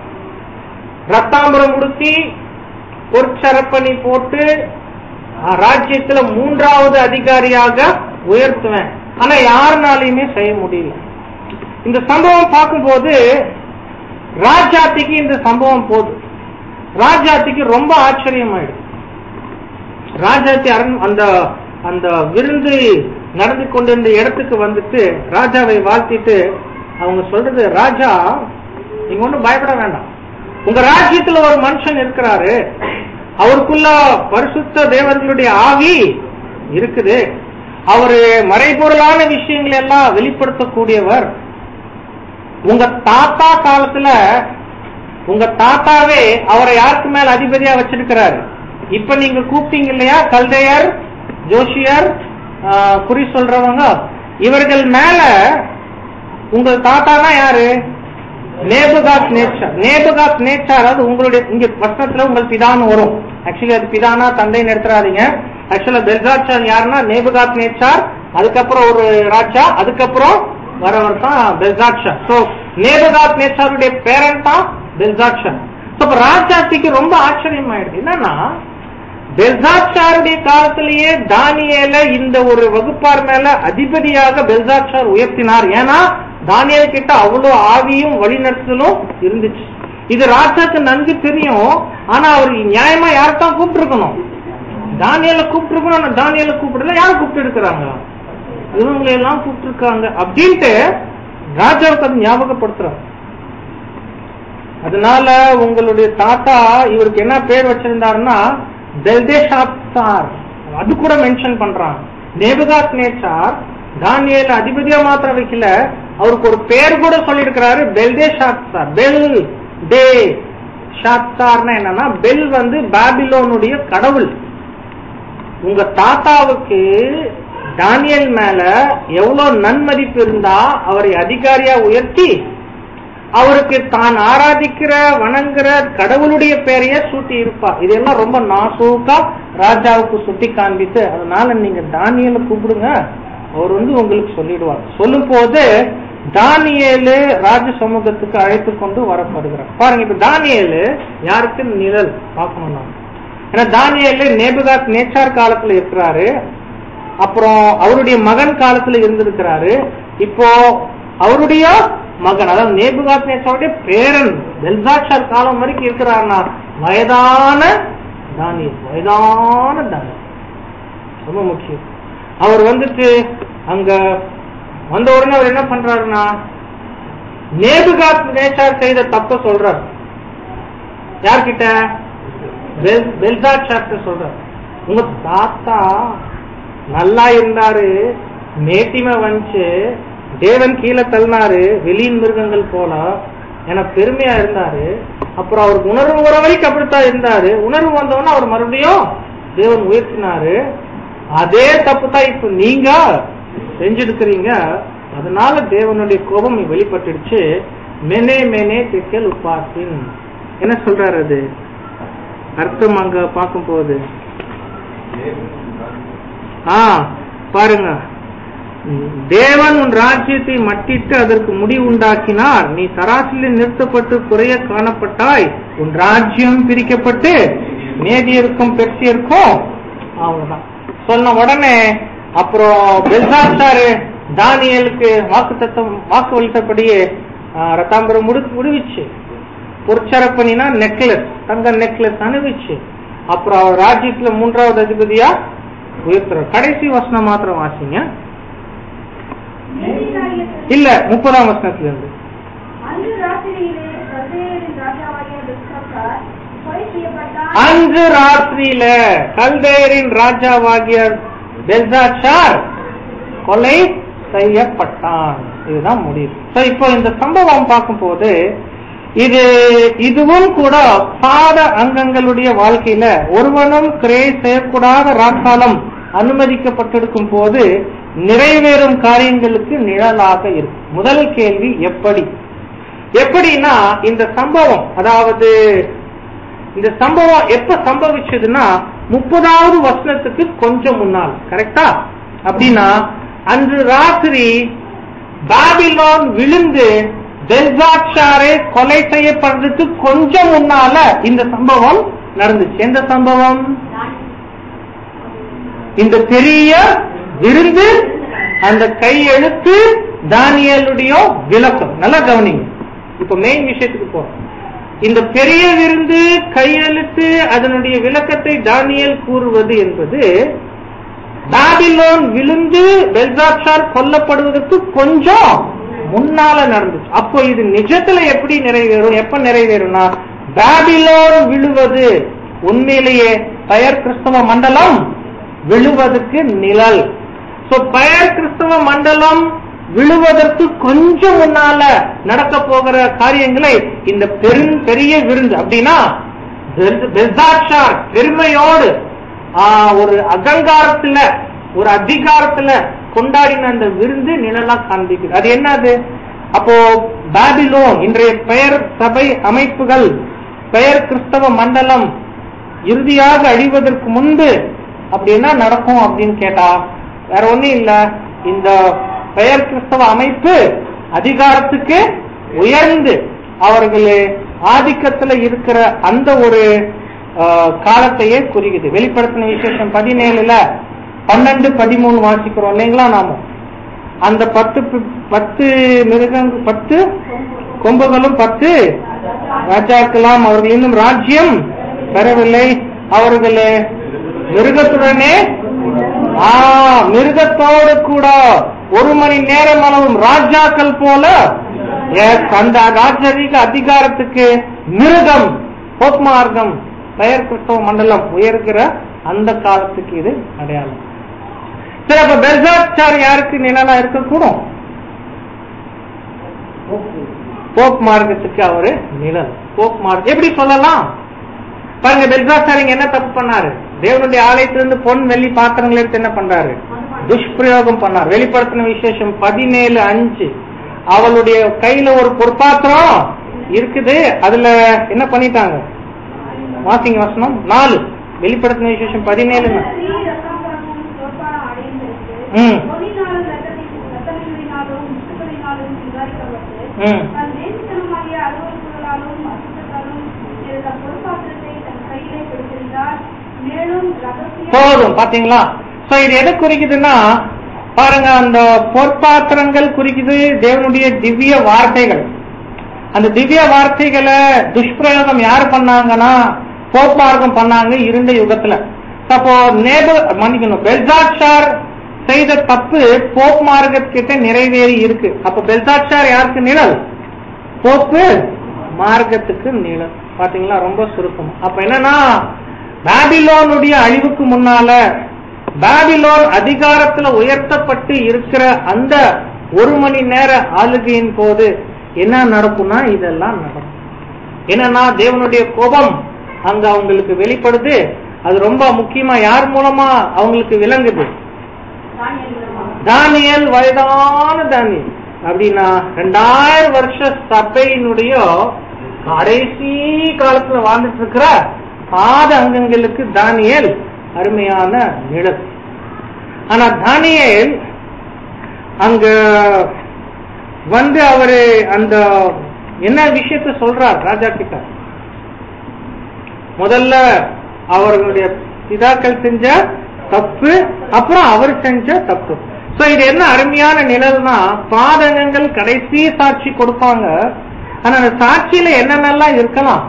ரத்தாம்பரம் உடுத்தி பொற்சரப்பணி போட்டு அஹ், ராஜ்யத்துல மூன்றாவது அதிகாரியாக உயர்த்துவேன் ஆனா யாருனாலையுமே செய்ய முடியல இந்த சம்பவம் பார்க்கும்போது ராஜாத்திக்கு இந்த சம்பவம் போதும் ராஜாத்திக்கு ரொம்ப ஆச்சரியமாயிடுது ராஜாத்தி அரண் அந்த அந்த விருந்து நடந்து கொண்டிருந்த இடத்துக்கு வந்துட்டு ராஜாவை வாழ்த்திட்டு அவங்க சொல்றது ராஜா நீங்க ஒண்ணும் பயப்பட வேண்டாம் உங்க ராஜ்யத்துல ஒரு மனுஷன் இருக்கிறாரு அவருக்குள்ள பரிசுத்த தேவர்களுடைய ஆவி இருக்குது அவரு மறைபொருளான விஷயங்களை எல்லாம் வெளிப்படுத்தக்கூடியவர் உங்க தாத்தா காலத்துல உங்க தாத்தாவே அவரை யாருக்கு மேல அதிபதியா வச்சிருக்கிறாரு இப்ப நீங்க கூப்பிட்டீங்க இல்லையா கல்தையர் ஜோஷியர் ஆ, குறி சொல்றவங்க இவர்கள் மேல உங்கள் தாத்தானா யாரு நேபுகாத் நேச்சர் நேபுகாத் நேச்சர் அதாவது உங்களுடைய இங்க வசனத்துல உங்கள் பிதான்னு வரும் ஆக்சுவலி அது பிதானா தந்தைன்னு எடுத்துறாதீங்க ஆக்சுவலா பெல்சாச்சார் யாருன்னா நேபுகாத் நேச்சார் அதுக்கப்புறம் ஒரு ராஜா அதுக்கப்புறம் வரவர் தான் பெல்சாட்சா சோ நேபகாத் நேச்சாருடைய பேரன் தான் பெல்சாட்சா So, இப்ப ராஜாத்திக்கு ரொம்ப ஆச்சரியம் ஆயிடுது என்னன்னா பெல்சாட்சாருடைய காலத்திலேயே தானியேல இந்த ஒரு வகுப்பார் மேல அதிபதியாக பெல்சாட்சார் உயர்த்தினார் ஏன்னா தானியேல் கிட்ட அவ்வளவு ஆவியும் வழிநடத்தலும் இருந்துச்சு இது ராஜாக்கு நன்கு தெரியும் ஆனா அவர் நியாயமா யார்தான் கூப்பிட்டு இருக்கணும் தானியல கூப்பிட்டு இருக்கணும் ஆனா தானியல கூப்பிடல யார் கூப்பிட்டு இருக்கிறாங்க இவங்களை எல்லாம் கூப்பிட்டு இருக்காங்க அப்படின்ட்டு ராஜாவுக்கு அது ஞாபகப்படுத்துறாங்க அதனால உங்களுடைய தாத்தா இவருக்கு என்ன பேர் வச்சிருந்தாருன்னா பெல்தேஷாப்சார் அது கூட மென்ஷன் பண்றாங்க நேபுகாத் நேச்சார் தானியேல அதிபதியா மாத்திரம் வைக்கல அவருக்கு ஒரு பேர் கூட சொல்லியிருக்கிறாரு பெல்தேஷாப்சார் பெல் டே ஷாப்சார்னா என்னன்னா பெல் வந்து பாபிலோனுடைய கடவுள் உங்க தாத்தாவுக்கு தானியல் மேல எவ்வளவு நன்மதிப்பு இருந்தா அவரை அதிகாரியா உயர்த்தி அவருக்கு தான் ஆராதிக்கிற வணங்குற கடவுளுடைய பெயரையே சூட்டி இருப்பார் இதெல்லாம் ரொம்ப நாசூக்கா ராஜாவுக்கு சுட்டி காண்பித்து அதனால நீங்க தானியலை கூப்பிடுங்க அவர் வந்து உங்களுக்கு சொல்லிடுவார் சொல்லும் போது தானியேலு ராஜ சமூகத்துக்கு அழைத்து கொண்டு வரப்படுகிறார் பாருங்க இப்ப தானியேலு யாருக்கு நிழல் பார்க்கணும் நாம. ஏன்னா தானியேலு நேபுகாத் நேச்சார் காலத்துல இருக்கிறாரு அப்புறம் அவருடைய மகன் காலத்துல இருந்திருக்கிறாரு இப்போ அவருடைய மகன் அதாவது நேபுகாத் நேச்சாருடைய பேரன் பெல்சாட்சார் காலம் வரைக்கும் இருக்கிறாருன்னா வயதான தானியல் வயதான தானியல் ரொம்ப முக்கியம் அவர் வந்துட்டு அங்க வந்த உடனே அவர் என்ன பண்றாருன்னா நேபுகாத் நேச்சார் செய்த தப்ப சொல்றார் யார்கிட்ட பெல்- பெல்சாட்சார்ட்ட சொல்றார் உங்க தாத்தா நல்லா இருந்தாரு மேட்டிமை வந்துச்சு தேவன் கீழே தள்ளினாரு வெளியின் மிருகங்கள் போல என பெருமையா இருந்தாரு அப்புறம் அவருக்கு உணர்வு வர வரைக்கும் அப்படித்தான் இருந்தாரு உணர்வு வந்தவொடனே அவர் மறுபடியும் தேவன் உயர்த்தினாரு அதே தப்பு தான் இப்ப நீங்க செஞ்சிருக்கிறீங்க அதனால தேவனுடைய கோபம் வெளிப்பட்டுடுச்சு மெனே மெனே திக்கல் உப்பாசின் என்ன சொல்றாரு அது அர்த்தம் அங்க பார்க்கும் போது ஆ பாருங்க ம், தேவன் உன் ராஜ்யத்தை மட்டிட்டு அதற்கு முடிவு உண்டாக்கினார் நீ சராசியில் நிறுத்தப்பட்டு குறைய காணப்பட்டாய் உன் ராஜ்யம் பிரிக்கப்பட்டு மேதியருக்கும் பெர்சியருக்கும் அவ்வளவுதான் சொன்ன உடனே அப்புறம் பெல்சாசாரு தானியலுக்கு வாக்கு தத்தம் வாக்கு அளித்தபடியே ஆ, ரத்தாம்பரம் முடி முடிவிச்சு பொற்சரப்பணினா நெக்லஸ் தங்க நெக்லஸ் அனுபவிச்சு அப்புறம் அவர் ராஜ்யத்துல மூன்றாவது அதிபதியா உயர்த்துறார் கடைசி வசனம் மாத்திரம் வாசிங்க மேதினாரியத்தில் இல்ல முப்பதாம் வசனத்துல இருந்து அன்று ராத்திரியிலே கல்தேயரின் ராஜாவாகிய பெல்சாத்சார் கொலை செய்யப்பட்டான் அன்று ராத்திரியில கல்தேயரின் ராஜாவாகிய பெல்சாச்சார் கொலை செய்யப்பட்டான் இதுதான் முடிவு So, இப்போ இந்த சம்பவம் பார்க்கும்போது இது இதுவும் கூட பாத அங்கங்களுடைய வாழ்க்கையில ஒருவனும் கிரே செய்யக்கூடாத ராக்காலம் அனுமதிக்கப்பட்டிருக்கும் போது நிறைவேறும் காரியங்களுக்கு நிழலாக இருக்கும் முதல் கேள்வி எப்படி எப்படின்னா இந்த சம்பவம் அதாவது இந்த சம்பவம் எப்ப சம்பவிச்சதுன்னா முப்பதாவது வருஷத்துக்கு கொஞ்சம் முன்னால் கரெக்டா அப்படின்னா அன்று ராத்திரி பாபிலோன் விழுந்து பெல்சாட்சாரை கொலை செய்யப்படுறதுக்கு கொஞ்சம் முன்னால இந்த சம்பவம் நடந்துச்சு எந்த சம்பவம் இந்த பெரிய விருந்து அந்த கையெழுத்து தானியலுடைய விளக்கம் நல்லா கவனிங்க இப்ப மெயின் விஷயத்துக்கு போறோம் இந்த பெரிய விருந்து கையெழுத்து அதனுடைய விளக்கத்தை தானியல் கூறுவது என்பது பாபிலோன் விழுந்து பெல்சாட்சார் கொல்லப்படுவதற்கு கொஞ்சம் முன்னால நடந்துச்சு அப்போ இது நிஜத்துல எப்படி நிறைவேறும் எப்ப நிறைவேறும்னா பாபிலோன் விழுவது உண்மையிலேயே பெயர் கிறிஸ்தவ மண்டலம் விழுவதற்கு நிழல் சோ பெயர் கிறிஸ்தவ மண்டலம் விழுவதற்கு கொஞ்சம் முன்னால நடக்க போகிற காரியங்களை இந்த பெரும் பெரிய விருந்து அப்படின்னா பெல்- பெல்சாட்சார் பெருமையோடு ஆ, ஒரு அகங்காரத்துல ஒரு அதிகாரத்துல கொண்டாடின அந்த விருந்து நிழலா காண்பிக்குது அது என்னது அப்போ பாபிலோன் இன்றைய பெயர் சபை அமைப்புகள் பெயர் கிறிஸ்தவ மண்டலம் இறுதியாக அழிவதற்கு முன்பு அப்படி என்ன நடக்கும் அப்படின்னு கேட்டா வேற ஒண்ணும் இல்ல இந்த பெயர் கிறிஸ்தவ அமைப்பு அதிகாரத்துக்கு உயர்ந்து அவர்களே ஆதிக்கத்துல இருக்கிற அந்த ஒரு ஆஹ், காலத்தையே குறிக்குது வெளிப்படுத்தின விசேஷம் பதினேழுல பன்னெண்டு பதிமூணு வாசிக்கிறோம் இல்லைங்களா நாம அந்த பத்து பி- பத்து மிருகங்க பத்து கொம்புகளும் பத்து ராஜாக்கெல்லாம் அவர்கள் இன்னும் ராஜ்யம் பெறவில்லை அவர்களே மிருகத்துடனே ஆ மிருகத்தோடு கூட ஒரு மணி நேரம் அளவும் ராஜாக்கள் போல yes, அந்த ராஜரீக அதிகாரத்துக்கு மிருகம் போக்மார்க்கம் பெயர் கிறிஸ்தவ மண்டலம் உயர்கிற அந்த காலத்துக்கு இது அடையாளம் சரி அப்ப பெல்சாட்சார் யாருக்கு நிழலா இருக்கக்கூடும் போப் மார்க்கத்துக்கு அவரு நிழல் போப் மார்க்கம் எப்படி சொல்லலாம் பாருங்க பெல்சாட்சார் இங்க என்ன தப்பு பண்ணாரு தேவனுடைய ஆலயத்திலிருந்து பொன் வெள்ளி பாத்திரங்கள் எடுத்து என்ன பண்றாரு துஷ்பிரயோகம் பண்ணார் வெளிப்படுத்தின விசேஷம் பதினேழு அஞ்சு அவளுடைய கையில ஒரு பொற்பாத்திரம் இருக்குது அதுல என்ன பண்ணிட்டாங்க வாசிங்க வசனம் நாலு வெளிப்படுத்தின விசேஷம் பதினேழு ஸ்ரீ ரத்தாம்பரமும் தோற்பாரம் அடைந்திருக்கு. ம். பொன்னினாலும் ரத்தத்தி- ரத்தங்களினாலும் முத்துக்களினாலும் சிங்காரிக்கப்பட்டு, ம். தன் வேசித்தனமாகிய அருவருப்புகளாலும் அசுத்தத்தாலும் இருந்த பொற்பாத்திரத்தை தன் கையிலே பிடித்திருந்தார். மேலும் ரகசிய போதும் பாத்தீங்களா சோ இது எதை குறிக்குதுன்னா பாருங்க அந்த பொற்பாத்திரங்கள் குறிக்குது தேவனுடைய திவ்ய வார்த்தைகள் அந்த திவ்ய வார்த்தைகளை துஷ்பிரயோகம் யார் பண்ணாங்கன்னா போப்பார்க்கம் பண்ணாங்க இருண்ட யுகத்துல அப்போ நேப மன்னிக்கணும் பெல்சாட்சார் செய்த தப்பு போப் மார்க்கத்திட்ட நிறைவேறி இருக்கு அப்ப பெல்சாட்சார் யாருக்கு நிழல் போப்பு மார்க்கத்துக்கு நிழல் பாத்தீங்களா ரொம்ப சுருக்கம் அப்ப என்னன்னா பாபிலோனுடைய அழிவுக்கு முன்னால பாபிலோன் அதிகாரத்துல உயர்த்தப்பட்டு இருக்கிற அந்த ஒரு மணி நேர ஆளுகையின் போது என்ன நடக்கும்னா இதெல்லாம் நடக்கும் என்னன்னா தேவனுடைய கோபம் அங்க அவங்களுக்கு வெளிப்படுது அது ரொம்ப முக்கியமா யார் மூலமா அவங்களுக்கு விளங்குது தானியல் வயதான தானியல் அப்படின்னா ரெண்டாயிரம் வருஷ சபையினுடைய கடைசி காலத்துல வாழ்ந்துட்டு இருக்கிற பாத அங்கங்களுக்கு தானியல் அருமையான நிழல் ஆனா தானியேல் அங்க வந்து அவரு அந்த என்ன விஷயத்த சொல்றார் ராஜா கிட்ட முதல்ல அவர்களுடைய பிதாக்கள் செஞ்ச தப்பு அப்புறம் அவர் செஞ்ச தப்பு சோ இது என்ன அருமையான நிழல்னா பாதகங்கள் கடைசி சாட்சி கொடுப்பாங்க ஆனா அந்த சாட்சியில என்னென்னலாம் இருக்கலாம்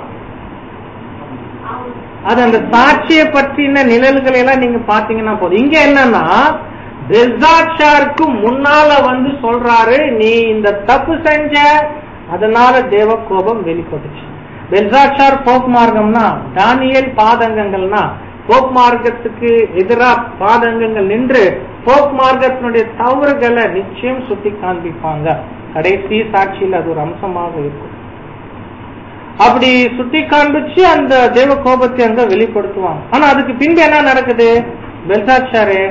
அது அந்த சாட்சியை பற்றின நிழல்களை எல்லாம் நீங்க பாத்தீங்கன்னா போதும் இங்க என்னன்னா பெல்சாட்சாருக்கு முன்னால வந்து சொல்றாரு நீ இந்த தப்பு செஞ்ச அதனால தேவ கோபம் வெளிப்பட்டுச்சு பெல்சாட்சார் போப் மார்க்கம்னா தானியல் பாதங்கங்கள்னா போப் மார்க்கத்துக்கு எதிரா பாதங்கங்கள் நின்று போப் மார்க்கத்தினுடைய தவறுகளை நிச்சயம் சுட்டி காண்பிப்பாங்க கடைசி சாட்சியில் அது ஒரு அம்சமாக இருக்கும் அப்படி சுட்டி காண்பிச்சு அந்த தேவ கோபத்தை அங்க வெளிப்படுத்துவாங்க ஆனா அதுக்கு பின்பு என்ன நடக்குது பெல்சாட்சாரே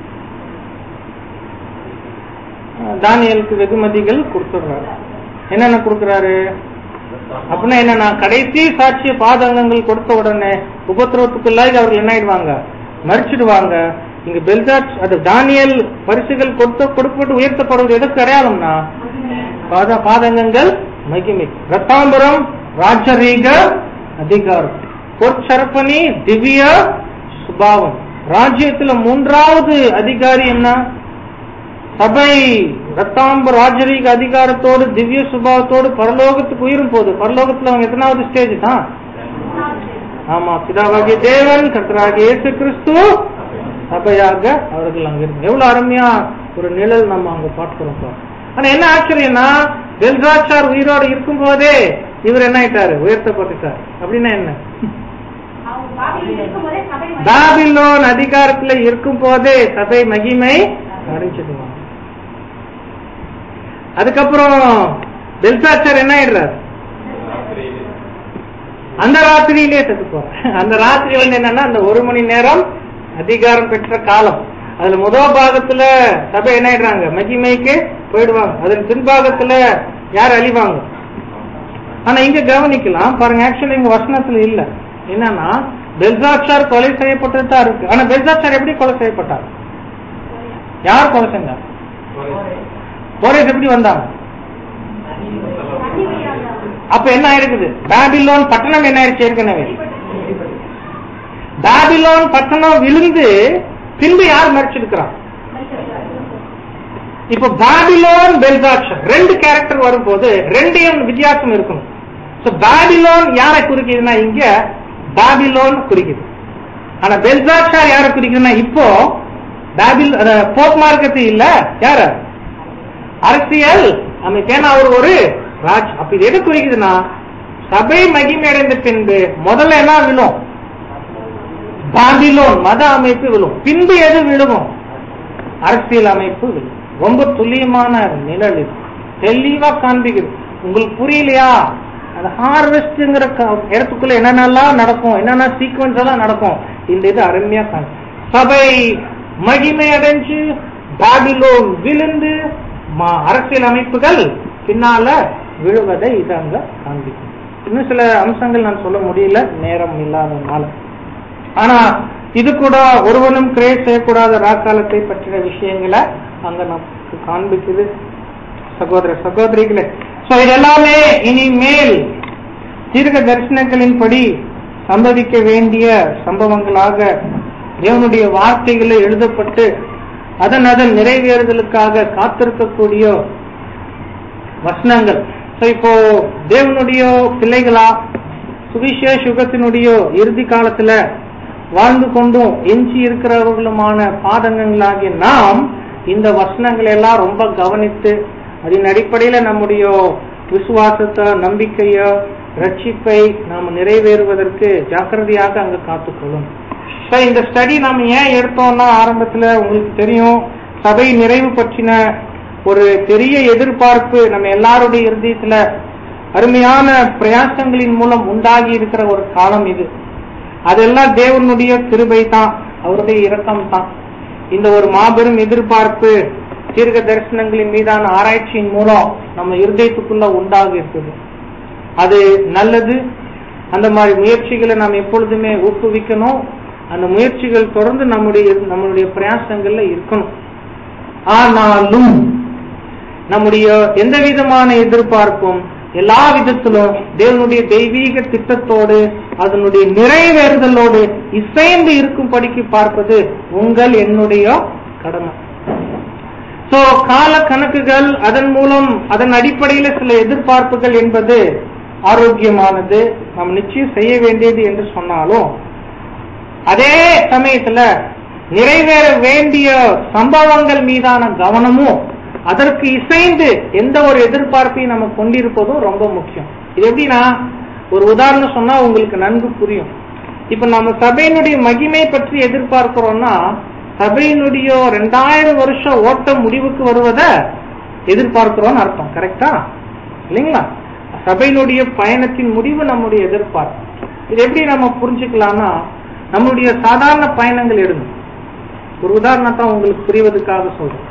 தானியலுக்கு வெகுமதிகள் கொடுத்துடுறாரு என்னென்ன கொடுக்கறாரு அப்படின்னா என்னன்னா கடைசி சாட்சிய பாதகங்கள் கொடுத்த உடனே உபத்திரவத்துக்குள்ளாக அவர்கள் என்ன ஆயிடுவாங்க மறிச்சிடுவாங்க இங்க பெல்தாட் அது தானியல் பரிசுகள் கொடுத்த கொடுக்கப்பட்டு உயர்த்தப்படுவது எதற்கு அடையாளம்னா பாத பாதகங்கள் மகிமை ரத்தாம்பரம் ராஜரீக அதிகாரம் பொற்சரப்பணி திவ்ய சுபாவம் ராஜ்யத்துல மூன்றாவது அதிகாரி என்ன சபை ரத்தாம்ப ராஜரீக அதிகாரத்தோடு திவ்ய சுபாவத்தோடு பரலோகத்துக்கு உயிரும் போகுது பரலோகத்துல அவங்க எத்தனாவது ஸ்டேஜ் தான் ஆமா பிதாவாகிய தேவன் கர்த்தராகிய இயேசு கிறிஸ்து சபையாக அவர்கள் அங்க இருக்கு எவ்வளவு அருமையா ஒரு நிழல் நம்ம அங்க பார்க்கிறோம் பாரு. ஆனா என்ன ஆச்சரியம்னா பெல்ராச்சார் உயிரோடு இருக்கும் போதே இவர் என்ன ஆயிட்டாரு உயர்த்தப்பட்டுட்டார் அப்படின்னா என்ன அவங்க பாவியில் இருக்கும்போதே சபை மகிமை. பாபிலோன் அதிகாரத்துல இருக்கும் போதே சபை மகிமை அடைஞ்சிடுவாங்க அதுக்கப்புறம் பெல்சாச்சர் என்ன ஆயிடுறாரு அந்த ராத்திரியிலே செத்து போறார் அந்த ராத்திரி வந்து என்னன்னா அந்த ஒரு மணி நேரம் அதிகாரம் பெற்ற காலம் அதுல முதல் பாகத்துல சபை என்ன ஆயிடுறாங்க மகிமைக்கு போயிடுவாங்க அதன் பின்பாகத்துல யார் அழிவாங்க ஆனா இங்க கவனிக்கலாம் பாருங்க ஆக்சுவலி இங்க வசனத்துல இல்ல என்னன்னா பெல்சாட்சார் கொலை செய்யப்பட்டது தான் இருக்கு ஆனா பெல்சாட்சார் எப்படி கொலை செய்யப்பட்டார் யார் கொலை செஞ்சார் கோரேஸ் எப்படி வந்தாங்க தண்ணி வழியாக அப்ப என்ன ஆயிருக்குது பாபிலோன் பட்டணம் என்ன ஆயிருச்சு ஏற்கனவே பாபிலோன் பட்டணம் விழுந்து பின்பு யார் மறைச்சிருக்கிறான் இப்ப பாபிலோன் பெல்சாட்சர் ரெண்டு கேரக்டர் வரும்போது ரெண்டையும் வித்தியாசம் இருக்கணும் சோ பாபிலோன் யாரை குறிக்குதுன்னா இங்க பாபிலோன் குறிக்குது ஆனா பெல்சாட்சார் யாரை குறிக்குதுன்னா இப்போ பாபில் போப் மார்க்கத்து இல்ல யாரு அரசியல் அமைப்பு ஏன்னா அவர் ஒரு ராஜ் அப்ப இது எது குறிக்குதுன்னா சபை மகிமை அடைந்த பின்பு முதல்ல என்ன விழும் பாபிலோன் மத அமைப்பு விழும் பின்பு எது விழுகும் அரசியல் அமைப்பு விழும் ரொம்ப துல்லியமான நிழல் இது தெளிவா காண்பிக்குது உங்களுக்கு புரியலையா அந்த ஹார்வெஸ்ட்ங்கிற இடத்துக்குள்ள என்னென்னலாம் நடக்கும் என்னென்ன சீக்வன்ஸ் எல்லாம் நடக்கும் இந்த இது அருமையா காண் சபை மகிமை அடைஞ்சு பாபிலோன் விழுந்து ம- அரசியல் அமைப்புகள் பின்னால விழுவதை இது அங்க காண்பிக்கும் இன்னும் சில அம்சங்கள் நான் சொல்ல முடியல நேரம் இல்லாததுனால ஆனா இது கூட ஒருவனும் கிரேட் செய்யக்கூடாத ராக்காலத்தை பற்றின விஷயங்களை அங்க நமக்கு காண்பிக்குது சகோதர சகோதரிகளே சோ இதெல்லாமே இனிமேல் தீர்க்க தரிசனங்களின்படி சம்பவிக்க வேண்டிய சம்பவங்களாக தேவனுடைய வார்த்தைகளில் எழுதப்பட்டு அதன் அதன் நிறைவேறுதலுக்காக காத்திருக்கக்கூடிய வசனங்கள் So, இப்போ தேவனுடைய பிள்ளைகளா சுவிசேஷ யுகத்தினுடைய இறுதி காலத்துல வாழ்ந்து கொண்டும் எஞ்சி இருக்கிறவர்களுமான பாதங்கங்களாகிய நாம் இந்த வசனங்களை எல்லாம் ரொம்ப கவனித்து அதன் அடிப்படையில நம்முடைய விசுவாசத்தை நம்பிக்கைய ரட்சிப்பை நாம் நிறைவேறுவதற்கு ஜாக்கிரதையாக அங்க காத்துக்கொள்ளும் So, இந்த ஸ்டடி நாம ஏன் எடுத்தோம்னா ஆரம்பத்துல உங்களுக்கு தெரியும் சபை நிறைவு பற்றின ஒரு பெரிய எதிர்பார்ப்பு நம்ம எல்லாருடைய இருதயத்துல அருமையான பிரயாசங்களின் மூலம் உண்டாகி இருக்கிற ஒரு காலம் இது அதெல்லாம் தேவனுடைய கிருபை தான் அவருடைய இரக்கம் தான் இந்த ஒரு மாபெரும் எதிர்பார்ப்பு தீர்க்க தரிசனங்களின் மீதான ஆராய்ச்சியின் மூலம் நம்ம இருதயத்துக்குள்ள உண்டாகி இருக்குது அது நல்லது அந்த மாதிரி முயற்சிகளை நாம் எப்பொழுதுமே ஊக்குவிக்கணும் அந்த முயற்சிகள் தொடர்ந்து நம்முடைய நம்மளுடைய பிரயாசங்கள்ல இருக்கணும் ஆனாலும் நம்முடைய எந்த விதமான எதிர்பார்ப்பும் எல்லா விதத்திலும் தேவனுடைய தெய்வீக திட்டத்தோடு அதனுடைய நிறைவேறுதலோடு இசைந்து இருக்கும்படிக்கு பார்ப்பது உங்கள் என்னுடைய கடமை சோ கால கணக்குகள் அதன் மூலம் அதன் அடிப்படையில சில எதிர்பார்ப்புகள் என்பது ஆரோக்கியமானது நாம் நிச்சயம் செய்ய வேண்டியது என்று சொன்னாலும் அதே சமயத்துல நிறைவேற வேண்டிய சம்பவங்கள் மீதான கவனமும் அதற்கு இசைந்து எந்த ஒரு எதிர்பார்ப்பையும் நம்ம கொண்டிருப்பதும் ரொம்ப முக்கியம் இது எப்படின்னா ஒரு உதாரணம் சொன்னா உங்களுக்கு நன்கு புரியும் இப்ப நம்ம சபையினுடைய மகிமை பற்றி எதிர்பார்க்கிறோம்னா சபையினுடைய ரெண்டாயிரம் வருஷம் ஓட்டம் முடிவுக்கு வருவதை எதிர்பார்க்கிறோம்னு அர்த்தம் கரெக்டா இல்லைங்களா சபையினுடைய பயணத்தின் முடிவு நம்முடைய எதிர்பார்ப்பு இது எப்படி நம்ம புரிஞ்சுக்கலாம்னா நம்மளுடைய சாதாரண பயணங்கள் எடுங்க ஒரு உதாரணத்தை உங்களுக்கு புரிவதற்காக சொல்றேன்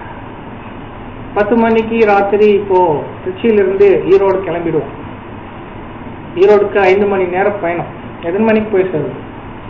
பத்து மணிக்கு ராத்திரி இப்போ திருச்சியிலிருந்து ஈரோடு கிளம்பிடுவோம் ஈரோடுக்கு ஐந்து மணி நேரம் பயணம் எத்தனை மணிக்கு போய் சேருவோம்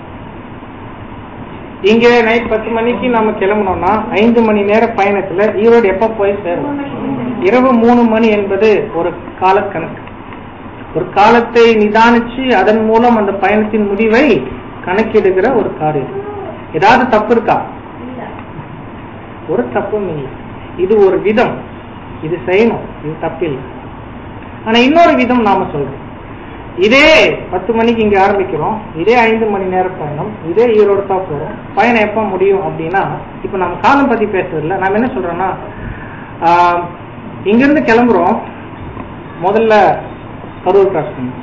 இங்க நைட் பத்து மணிக்கு நம்ம கிளம்பணும்னா ஐந்து மணி நேர பயணத்துல ஈரோடு எப்ப போய் சேரும் இரவு மூணு மணி என்பது ஒரு கால கணக்கு ஒரு காலத்தை நிதானிச்சு அதன் மூலம் அந்த பயணத்தின் முடிவை கணக்கிடுகிற ஒரு காரியம் ஏதாவது தப்பு இருக்கா ஒரு தப்பும் இல்லை இது ஒரு விதம் இது செய்யணும் இது தப்பில்லை ஆனா இன்னொரு விதம் நாம சொல்றோம் இதே பத்து மணிக்கு இங்க ஆரம்பிக்கிறோம் இதே ஐந்து மணி நேரம் பயணம் இதே ஈரோடு தான் போறோம் பயணம் எப்ப முடியும் அப்படின்னா இப்ப நம்ம காலம் பத்தி பேசுறதுல நாம என்ன சொல்றோம்னா ஆஹ், இங்கிருந்து கிளம்புறோம் முதல்ல கரூர் கிராஸ் பண்ணணும்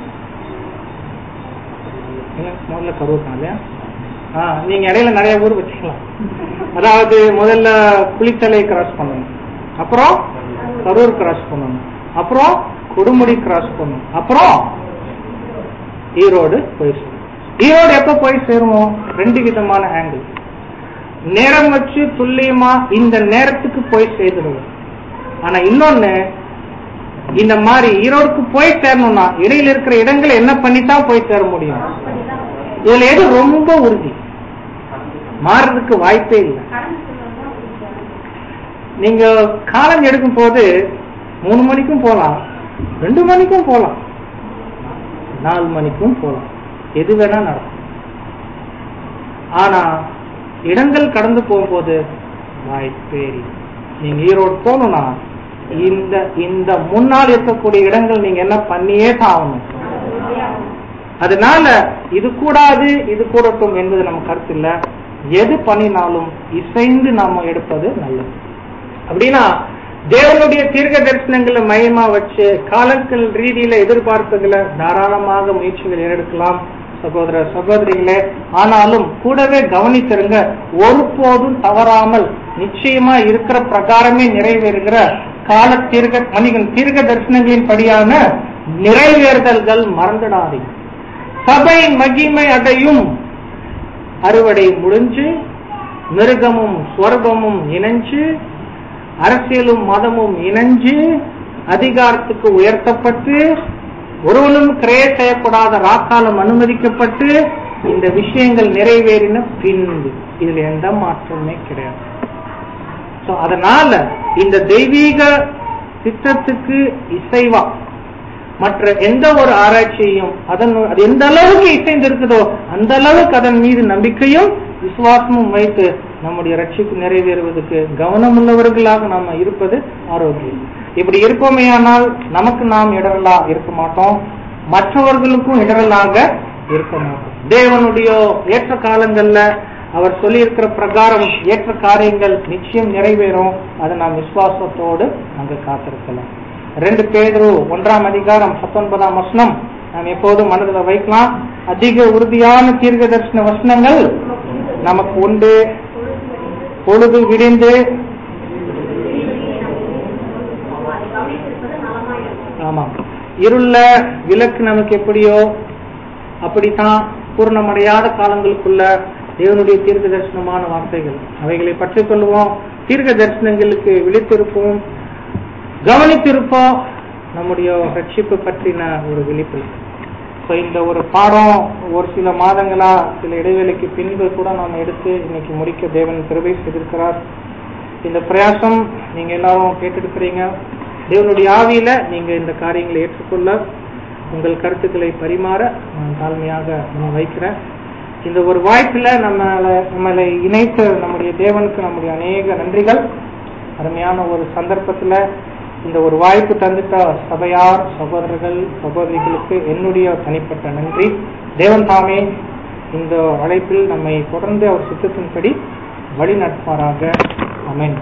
இல்ல, முதல்ல கரூர் தான் இல்லையா ஆ, நீங்க இடையில நிறைய ஊர் வச்சுக்கலாம் அதாவது முதல்ல குளித்தலை கிராஸ் பண்ணணும் அப்புறம் கரூர் கிராஸ் பண்ணணும் அப்புறம் கொடுமுடி கிராஸ் பண்ணணும் அப்புறம் ஈரோடு போய் சேரும் ஈரோடு எப்ப போய் சேருவோம் ரெண்டு விதமான ஆங்கிள் நேரம் வச்சு துல்லியமா இந்த நேரத்துக்கு போய் சேர்ந்துடுவோம் ஆனா இன்னொன்னு இந்த மாதிரி ஈரோடுக்கு போய் சேரணும்னா இடையில இருக்கிற இடங்களை என்ன பண்ணித்தான் போய் சேர முடியும் இதுல எது ரொம்ப உறுதி மாறுறதுக்கு வாய்ப்பே இல்லை நீங்க காலம் எடுக்கும் போது மூணு மணிக்கும் போலாம் ரெண்டு மணிக்கும் போலாம் நாலு மணிக்கும் போலாம் எது வேணா நடக்கும் ஆனா இடங்கள் கடந்து போகும்போது வாய்ப்பேரி நீங்க ஈரோடு போகணும்னா இந்த இந்த முன்னால் இருக்கக்கூடிய இடங்கள் நீங்க என்ன பண்ணியே தான் ஆகணும் அதனால இது கூடாது இது கூடட்டும் என்பது நம்ம கருத்து இல்ல எது பண்ணினாலும் இசைந்து நாம எடுப்பது நல்லது அப்படின்னா தேவனுடைய தீர்க்க தரிசனங்களை மையமா வச்சு காலங்கள் ரீதியில எதிர்பார்ப்புகளை தாராளமாக முயற்சிகள் எடுக்கலாம் சகோதர சகோதரிகளே ஆனாலும் கூடவே கவனித்திருங்க ஒருபோதும் தவறாமல் நிச்சயமா இருக்கிற பிரகாரமே நிறைவேறுகிற கால தீர்க்க மணிகள் தீர்க்க தரிசனங்களின் படியான நிறைவேறுதல்கள் மறந்துடாதீங்க சபை மகிமை அடையும் அறுவடை முடிஞ்சு மிருகமும் சொர்க்கமும் இணைஞ்சு அரசியலும் மதமும் இணைஞ்சு அதிகாரத்துக்கு உயர்த்தப்பட்டு ஒருவனும் கிரய செய்யக்கூடாத ராக்காலம் அனுமதிக்கப்பட்டு இந்த விஷயங்கள் நிறைவேறின பின்பு இதுல எந்த மாற்றமே கிடையாது So, அதனால இந்த தெய்வீக திட்டத்துக்கு இசைவா மற்ற எந்த ஒரு ஆராய்ச்சியையும் அதன் அது எந்த அளவுக்கு இசைந்து இருக்குதோ அந்த அளவுக்கு அதன் மீது நம்பிக்கையும் விசுவாசமும் வைத்து நம்முடைய ரட்சிப்பு நிறைவேறுவதற்கு கவனமுள்ளவர்களாக நாம இருப்பது ஆரோக்கியம் இப்படி இருப்போமேயானால் நமக்கு நாம் இடரலா இருக்க மாட்டோம் மற்றவர்களுக்கும் இடரலாக இருக்க மாட்டோம் தேவனுடைய ஏற்ற காலங்கள்ல அவர் சொல்லியிருக்கிற பிரகாரம் ஏற்ற காரியங்கள் நிச்சயம் நிறைவேறும் அதை நாம் விசுவாசத்தோடு அங்க காத்திருக்கலாம் ரெண்டு பேரு ஒன்றாம் அதிகாரம் பத்தொன்பதாம் வசனம் நாம் எப்போதும் மனதில் வைக்கலாம் அதிக உறுதியான தீர்க்க தரிசன வசனங்கள் நமக்கு உண்டு பொழுது விடிந்து ஆமா இருள விளக்கு நமக்கு எப்படியோ அப்படித்தான் பூர்ணமடையாத காலங்களுக்குள்ள தேவனுடைய தீர்க்க தரிசனமான வார்த்தைகள் அவைகளை பற்றி கொள்வோம் தீர்க்க தரிசனங்களுக்கு விழித்திருப்போம் கவனித்திருப்போம் நம்முடைய ரட்சிப்பு பற்றின ஒரு விழிப்பு ஸோ இந்த ஒரு பாடம் ஒரு சில மாதங்களா சில இடைவேளைக்கு பின்பு கூட நாம் எடுத்து இன்னைக்கு முடிக்க தேவன் கிருபை செய்திருக்கிறார் இந்த பிரயாசம் நீங்க எல்லாரும் கேட்டிருக்கிறீங்க தேவனுடைய ஆவியில நீங்க இந்த காரியங்களை ஏற்றுக்கொள்ள உங்கள் கருத்துக்களை பரிமாற நான் தாழ்மையாக நான் வைக்கிறேன் இந்த ஒரு வாய்ப்புல நம்மளை நம்மளை இணைத்த நம்முடைய தேவனுக்கு நம்முடைய அநேக நன்றிகள் அருமையான ஒரு சந்தர்ப்பத்துல இந்த ஒரு வாய்ப்பு தந்துட்ட சபையார் சகோதரர்கள் சகோதரிகளுக்கு என்னுடைய தனிப்பட்ட நன்றி தேவன் தாமே இந்த அழைப்பில் நம்மை தொடர்ந்து அவர் சித்தத்தின்படி வழி நடத்துவாராக அமேன்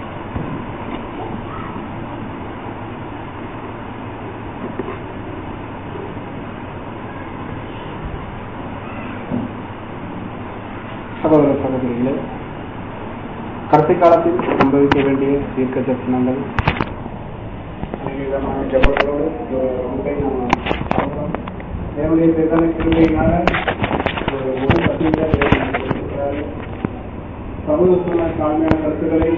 சகோதர சகோதரிகளே கடைசி காலத்தில் சம்பவிக்க வேண்டிய தீர்க்க தரிசனங்கள் விதமான ஜபங்களோடு ஒன்றை நாம் பார்க்கிறோம். தேவனுடைய பிரதான கிருபையினால ஒரு முழு பத்திரிகை தேவன் நமக்கு கொடுத்திருக்கிறார். சமூக சூழ்நிலை தாழ்மையான கருத்துக்களை